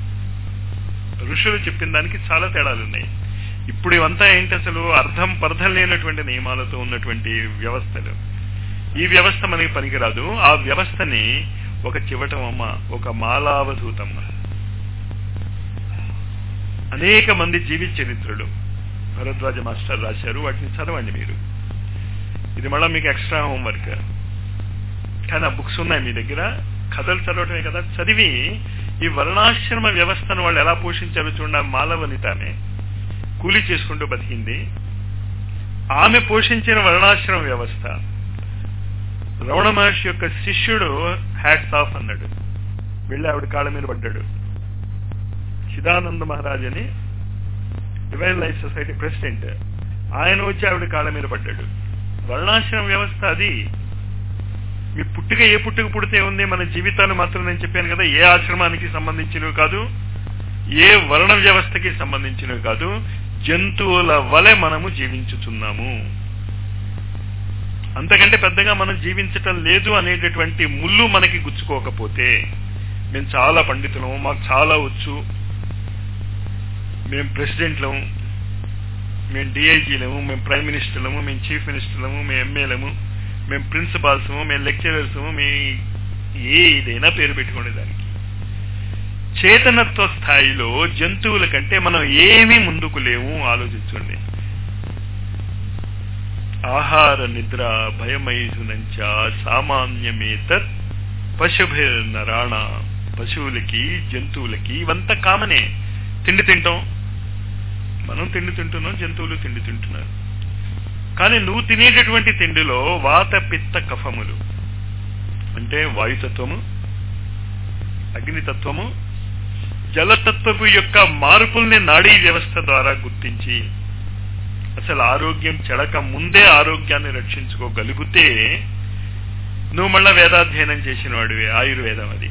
ఋషులు చెప్పిన దానికి చాలా తేడాలు ఉన్నాయి ఇప్పుడు ఇవంతా ఏంటి అసలు అర్థం పర్థం లేనటువంటి నియమాలతో ఉన్నటువంటి వ్యవస్థలు ఈ వ్యవస్థ మనకి పనికిరాదు ఆ వ్యవస్థని ఒక చివటమమ్మ ఒక మాలావధూతమ్మ అనేక మంది జీవిత చరిత్రలు భరద్వాజ మాస్టర్ రాశారు వాటిని చదవండి మీరు ఇది మళ్ళీ మీకు ఎక్స్ట్రా హోంవర్క్ కానీ ఆ బుక్స్ ఉన్నాయి మీ దగ్గర కథలు చదవటమే కదా చదివి ఈ వర్ణాశ్రమ వ్యవస్థను వాళ్ళు ఎలా పోషించారో చూడ మాలవనితానే కూలీ చేసుకుంటూ బతికింది ఆమె పోషించిన వర్ణాశ్రమ వ్యవస్థ రమణ మహర్షి యొక్క శిష్యుడు హ్యాట్స్ ఆఫ్ అన్నాడు వెళ్ళి ఆవిడ కాళ్ళ మీద పడ్డాడు చిదానంద మహారాజ్ అని డివైన్ లైఫ్ సొసైటీ ప్రెసిడెంట్ ఆయన వచ్చి ఆవిడ కాళ్ళ మీద పడ్డాడు వర్ణాశ్రమ వ్యవస్థ అది మీ పుట్టుక ఏ పుట్టుక పుడితే ఉంది మన జీవితాలు మాత్రం నేను చెప్పాను కదా ఏ ఆశ్రమానికి సంబంధించినవి కాదు ఏ వర్ణ వ్యవస్థకి సంబంధించినవి కాదు జంతువుల వలె మనము జీవించుతున్నాము అంతకంటే పెద్దగా మనం జీవించటం లేదు అనేటటువంటి ముళ్ళు మనకి గుచ్చుకోకపోతే మేము చాలా పండితులము మాకు చాలా వచ్చు మేము ప్రెసిడెంట్లము మేము డిఐజీలము మేము ప్రైమ్ మినిస్టర్లము మేము చీఫ్ మినిస్టర్లము మేము ఎమ్మెల్యేలము మేము ప్రిన్సిపాల్సము మేము లెక్చరర్సము మీ ఏదైనా పేరు పెట్టుకునే దానికి చేతనత్వ స్థాయిలో జంతువుల కంటే మనం ఏమీ ముందుకు లేవు ఆలోచించండి ఆహార నిద్ర భయమైజునంచ సామాన్యమేతత్ పశుభిర్నరాణ పశువులకి జంతువులకి ఇవంతా కామనే తిండి తింటాం మనం తిండి తింటున్నాం జంతువులు తిండి తింటున్నారు కానీ నువ్వు తినేటటువంటి తిండిలో వాత పిత్త కఫములు అంటే వాయుతత్వము అగ్నితత్వము జలతత్వపు యొక్క మార్పుల్ని నాడీ వ్యవస్థ ద్వారా గుర్తించి అసలు ఆరోగ్యం చెడక ముందే ఆరోగ్యాన్ని రక్షించుకోగలిగితే నువ్వు మళ్ళా వేదాధ్యయనం చేసిన వాడివి ఆయుర్వేదం అది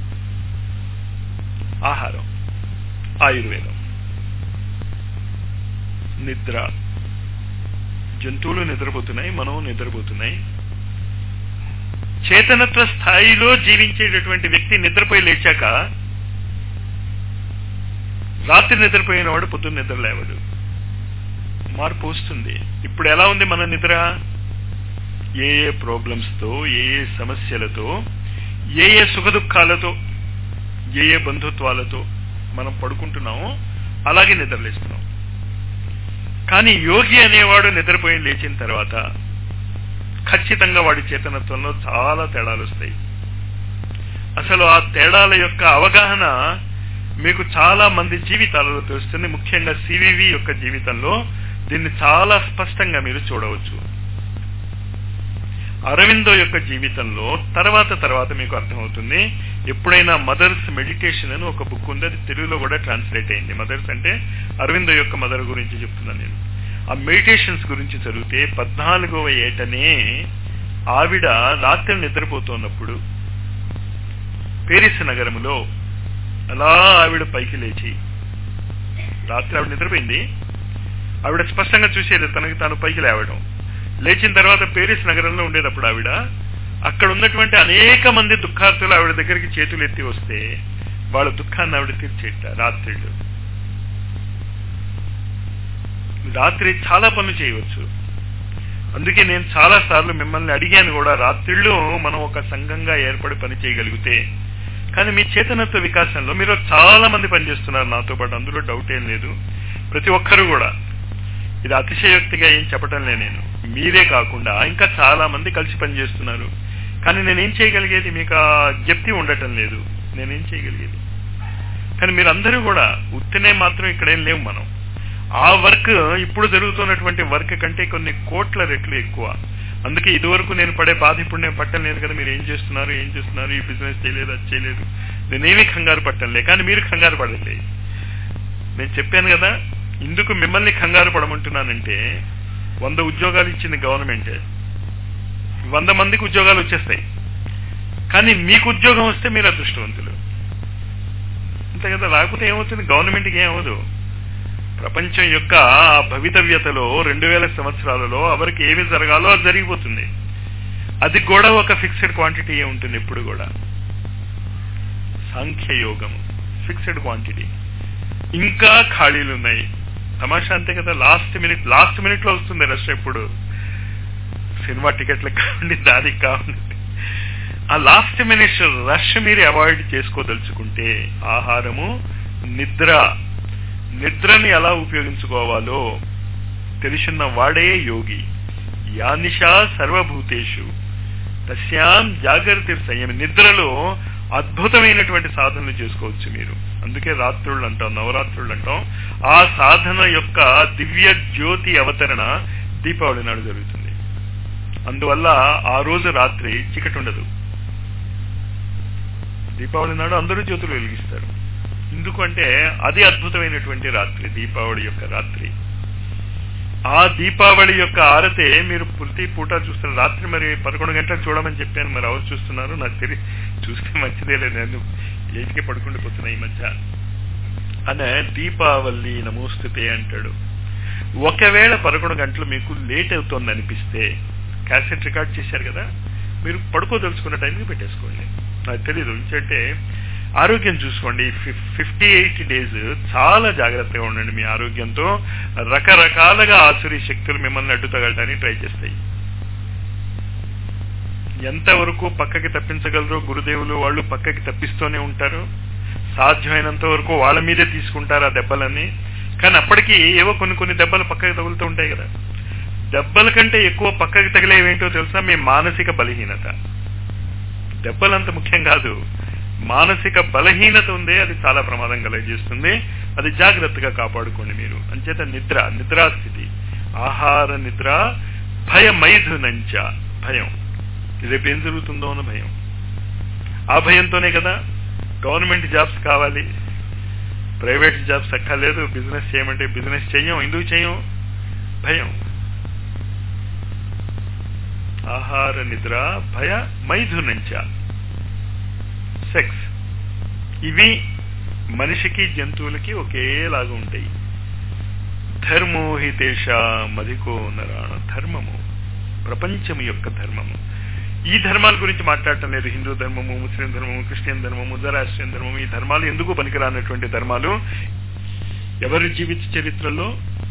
ఆహారం ఆయుర్వేదం నిద్ర జంతువులు నిద్రపోతున్నాయి మనం నిద్రపోతున్నాయి చేతనత్వ స్థాయిలో జీవించేటటువంటి వ్యక్తి నిద్రపోయి లేచాక రాత్రి నిద్రపోయిన వాడు పొద్దున్న నిద్ర లేవడు మార్పు వస్తుంది ఇప్పుడు ఎలా ఉంది మన నిద్ర ఏ ఏ ప్రాబ్లమ్స్తో ఏ ఏ సమస్యలతో ఏ ఏ సుఖదుఖాలతో ఏ ఏ బంధుత్వాలతో మనం పడుకుంటున్నామో అలాగే నిద్రలేస్తున్నాం కానీ యోగి అనేవాడు నిద్రపోయి లేచిన తర్వాత ఖచ్చితంగా వాడి చేతనత్వంలో చాలా తేడాలు వస్తాయి అసలు ఆ తేడాల యొక్క అవగాహన మీకు చాలా మంది జీవితాలలో తెలుస్తుంది ముఖ్యంగా సివివి యొక్క జీవితంలో దీన్ని చాలా స్పష్టంగా మీరు చూడవచ్చు అరవిందో యొక్క జీవితంలో తర్వాత తర్వాత మీకు అర్థమవుతుంది ఎప్పుడైనా మదర్స్ మెడిటేషన్ అని ఒక బుక్ ఉంది అది తెలుగులో కూడా ట్రాన్స్లేట్ అయింది మదర్స్ అంటే అరవిందో యొక్క మదర్ గురించి చెప్తున్నాను నేను ఆ మెడిటేషన్స్ గురించి చదివితే పద్నాలుగవ ఏటనే ఆవిడ రాత్రి నిద్రపోతున్నప్పుడు పేరిస్ నగరములో అలా ఆవిడ పైకి లేచి రాత్రి ఆవిడ నిద్రపోయింది ఆవిడ స్పష్టంగా చూసేది తనకి తాను పైకి లేవడం లేచిన తర్వాత పేరిస్ నగరంలో ఉండేటప్పుడు ఆవిడ అక్కడ ఉన్నటువంటి అనేక మంది దుఃఖార్థులు ఆవిడ దగ్గరికి చేతులు ఎత్తి వస్తే వాళ్ళ దుఃఖాన్ని ఆవిడ తీర్చేట రాత్రిళ్ళు రాత్రి చాలా పనులు చేయవచ్చు అందుకే నేను చాలా సార్లు మిమ్మల్ని అడిగాను కూడా రాత్రిళ్ళు మనం ఒక సంఘంగా ఏర్పడి పని చేయగలిగితే కానీ మీ చేతనత్వ వికాసంలో మీరు చాలా మంది పనిచేస్తున్నారు నాతో పాటు అందులో డౌట్ ఏం లేదు ప్రతి ఒక్కరు కూడా ఇది అతిశయోక్తిగా ఏం చెప్పటం లే నేను మీరే కాకుండా ఇంకా చాలా మంది కలిసి పనిచేస్తున్నారు కానీ నేనేం చేయగలిగేది మీకు ఆ జప్తి ఉండటం లేదు నేనేం చేయగలిగేది కానీ మీరందరూ కూడా ఉత్తినే మాత్రం ఇక్కడేం లేవు మనం ఆ వర్క్ ఇప్పుడు జరుగుతున్నటువంటి వర్క్ కంటే కొన్ని కోట్ల రెట్లు ఎక్కువ అందుకే ఇదివరకు నేను పడే బాధ ఇప్పుడు నేను పట్టం లేదు కదా మీరు ఏం చేస్తున్నారు ఏం చేస్తున్నారు ఈ బిజినెస్ చేయలేదు అది చేయలేదు నేనేమీ కంగారు పట్టంలే కానీ మీరు కంగారు పడలే నేను చెప్పాను కదా ఇందుకు మిమ్మల్ని కంగారు పడమంటున్నానంటే వంద ఉద్యోగాలు ఇచ్చింది గవర్నమెంట్ వంద మందికి ఉద్యోగాలు వచ్చేస్తాయి కానీ మీకు ఉద్యోగం వస్తే మీరు అదృష్టవంతులు అంతే కదా రాకపోతే ఏమవుతుంది గవర్నమెంట్కి ఏమవదు ప్రపంచం యొక్క భవితవ్యతలో రెండు వేల సంవత్సరాలలో ఎవరికి ఏమి జరగాలో అది జరిగిపోతుంది అది కూడా ఒక ఫిక్స్డ్ క్వాంటిటీ ఉంటుంది ఎప్పుడు కూడా సాంఖ్యయోగం ఫిక్స్డ్ క్వాంటిటీ ఇంకా ఖాళీలు ఉన్నాయి తమాషా అంతే కదా లాస్ట్ మినిట్ లాస్ట్ మినిట్ లో వస్తుంది రష్ ఎప్పుడు సినిమా టికెట్లకు కావండి దానికి కావండి ఆ లాస్ట్ మినిట్ రష్ మీరు అవాయిడ్ చేసుకోదలుచుకుంటే ఆహారము నిద్ర నిద్రని ఎలా ఉపయోగించుకోవాలో తెలిసిన వాడే యోగి యానిషా సర్వభూతేషు తస్యాం జాగ్రత్త సంయమి నిద్రలో అద్భుతమైనటువంటి సాధనలు చేసుకోవచ్చు మీరు అందుకే రాత్రుళ్ళు అంటాం నవరాత్రుళ్ళు అంటాం ఆ సాధన యొక్క దివ్య జ్యోతి అవతరణ దీపావళి నాడు జరుగుతుంది అందువల్ల ఆ రోజు రాత్రి చీకటి ఉండదు దీపావళి నాడు అందరూ జ్యోతులు వెలిగిస్తారు ఎందుకంటే అది అద్భుతమైనటువంటి రాత్రి దీపావళి యొక్క రాత్రి ఆ దీపావళి యొక్క ఆరతే మీరు ప్రతి పూట చూస్తారు రాత్రి మరి పదకొండు గంటలకు చూడమని చెప్పాను మరి ఎవరు చూస్తున్నారు నాకు తెలియ చూస్తే మంచిదే లేదు నేను ఏటికి పడుకుండిపోతున్నా ఈ మధ్య అనే దీపావళి నమోస్తుతే అంటాడు ఒకవేళ పదకొండు గంటలు మీకు లేట్ అవుతుంది అనిపిస్తే క్యాసెట్ రికార్డ్ చేశారు కదా మీరు పడుకోదలుచుకున్న టైంకి పెట్టేసుకోండి నాకు తెలీదు ఎందుకంటే ఆరోగ్యం చూసుకోండి ఫిఫ్టీ ఎయిట్ డేస్ చాలా జాగ్రత్తగా ఉండండి మీ ఆరోగ్యంతో రకరకాలుగా ఆసురీ శక్తులు మిమ్మల్ని అడ్డు తగలడానికి ట్రై చేస్తాయి ఎంతవరకు పక్కకి తప్పించగలరో గురుదేవులు వాళ్ళు పక్కకి తప్పిస్తూనే ఉంటారు సాధ్యమైనంత వరకు వాళ్ళ మీదే తీసుకుంటారు ఆ దెబ్బలన్నీ కానీ అప్పటికి ఏవో కొన్ని కొన్ని దెబ్బలు పక్కకి తగులుతూ ఉంటాయి కదా దెబ్బల కంటే ఎక్కువ పక్కకి తగిలేవేంటో తెలుసా మీ మానసిక బలహీనత దెబ్బలంత ముఖ్యం కాదు మానసిక బలహీనత ఉందే అది చాలా ప్రమాదం కలగజేస్తుంది అది జాగ్రత్తగా కాపాడుకోండి మీరు అంచేత నిద్ర నిద్రాస్థితి ఆహార నిద్ర భయమైధునంచ భయం రేపు ఏం జరుగుతుందో అన్న భయం ఆ భయంతోనే కదా గవర్నమెంట్ జాబ్స్ కావాలి ప్రైవేట్ జాబ్స్ అక్కర్లేదు బిజినెస్ చేయమంటే బిజినెస్ చెయ్యం ఎందుకు చెయ్యం భయం ఆహార నిద్ర భయ మైథునంచ సెక్స్ ఇవి మనిషికి జంతువులకి ఒకేలాగా ఉంటాయి ధర్మోహితేష మధికో నరాణ ధర్మము ప్రపంచము యొక్క ధర్మము ఈ ధర్మాల గురించి మాట్లాడటం లేదు హిందూ ధర్మము ముస్లిం ధర్మము క్రిస్టియన్ ధర్మము జరాస్ట్రియన్ ధర్మము ఈ ధర్మాలు ఎందుకు పనికిరానటువంటి ధర్మాలు ఎవరి జీవిత చరిత్రలో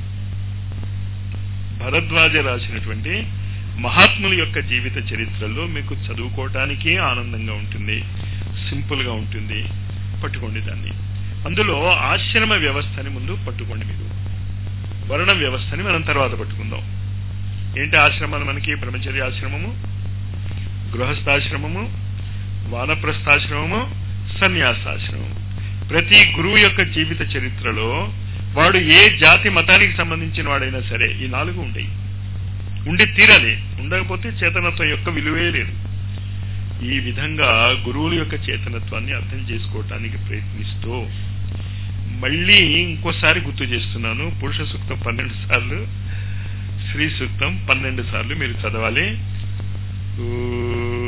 భరద్వాజ రాసినటువంటి మహాత్ముల యొక్క జీవిత చరిత్రలో మీకు చదువుకోవటానికి ఆనందంగా ఉంటుంది సింపుల్ గా ఉంటుంది పట్టుకోండి దాన్ని అందులో ఆశ్రమ వ్యవస్థని ముందు పట్టుకోండి మీరు వర్ణ వ్యవస్థని మనం తర్వాత పట్టుకుందాం ఏంటి ఆశ్రమాలు మనకి బ్రహ్మచర్య ఆశ్రమము గృహస్థాశ్రమము వానప్రస్థాశ్రమము సన్యాసాశ్రమం ప్రతి గురువు యొక్క జీవిత చరిత్రలో వాడు ఏ జాతి మతానికి సంబంధించిన వాడైనా సరే ఈ నాలుగు ఉండేవి ఉండి తీరాలి ఉండకపోతే చేతనత్వం యొక్క విలువే లేదు ఈ విధంగా గురువుల యొక్క చేతనత్వాన్ని అర్థం చేసుకోవటానికి ప్రయత్నిస్తూ మళ్ళీ ఇంకోసారి గుర్తు చేస్తున్నాను పురుష సూక్తం పన్నెండు సార్లు స్త్రీ సూక్తం పన్నెండు సార్లు మీరు చదవాలి ఊ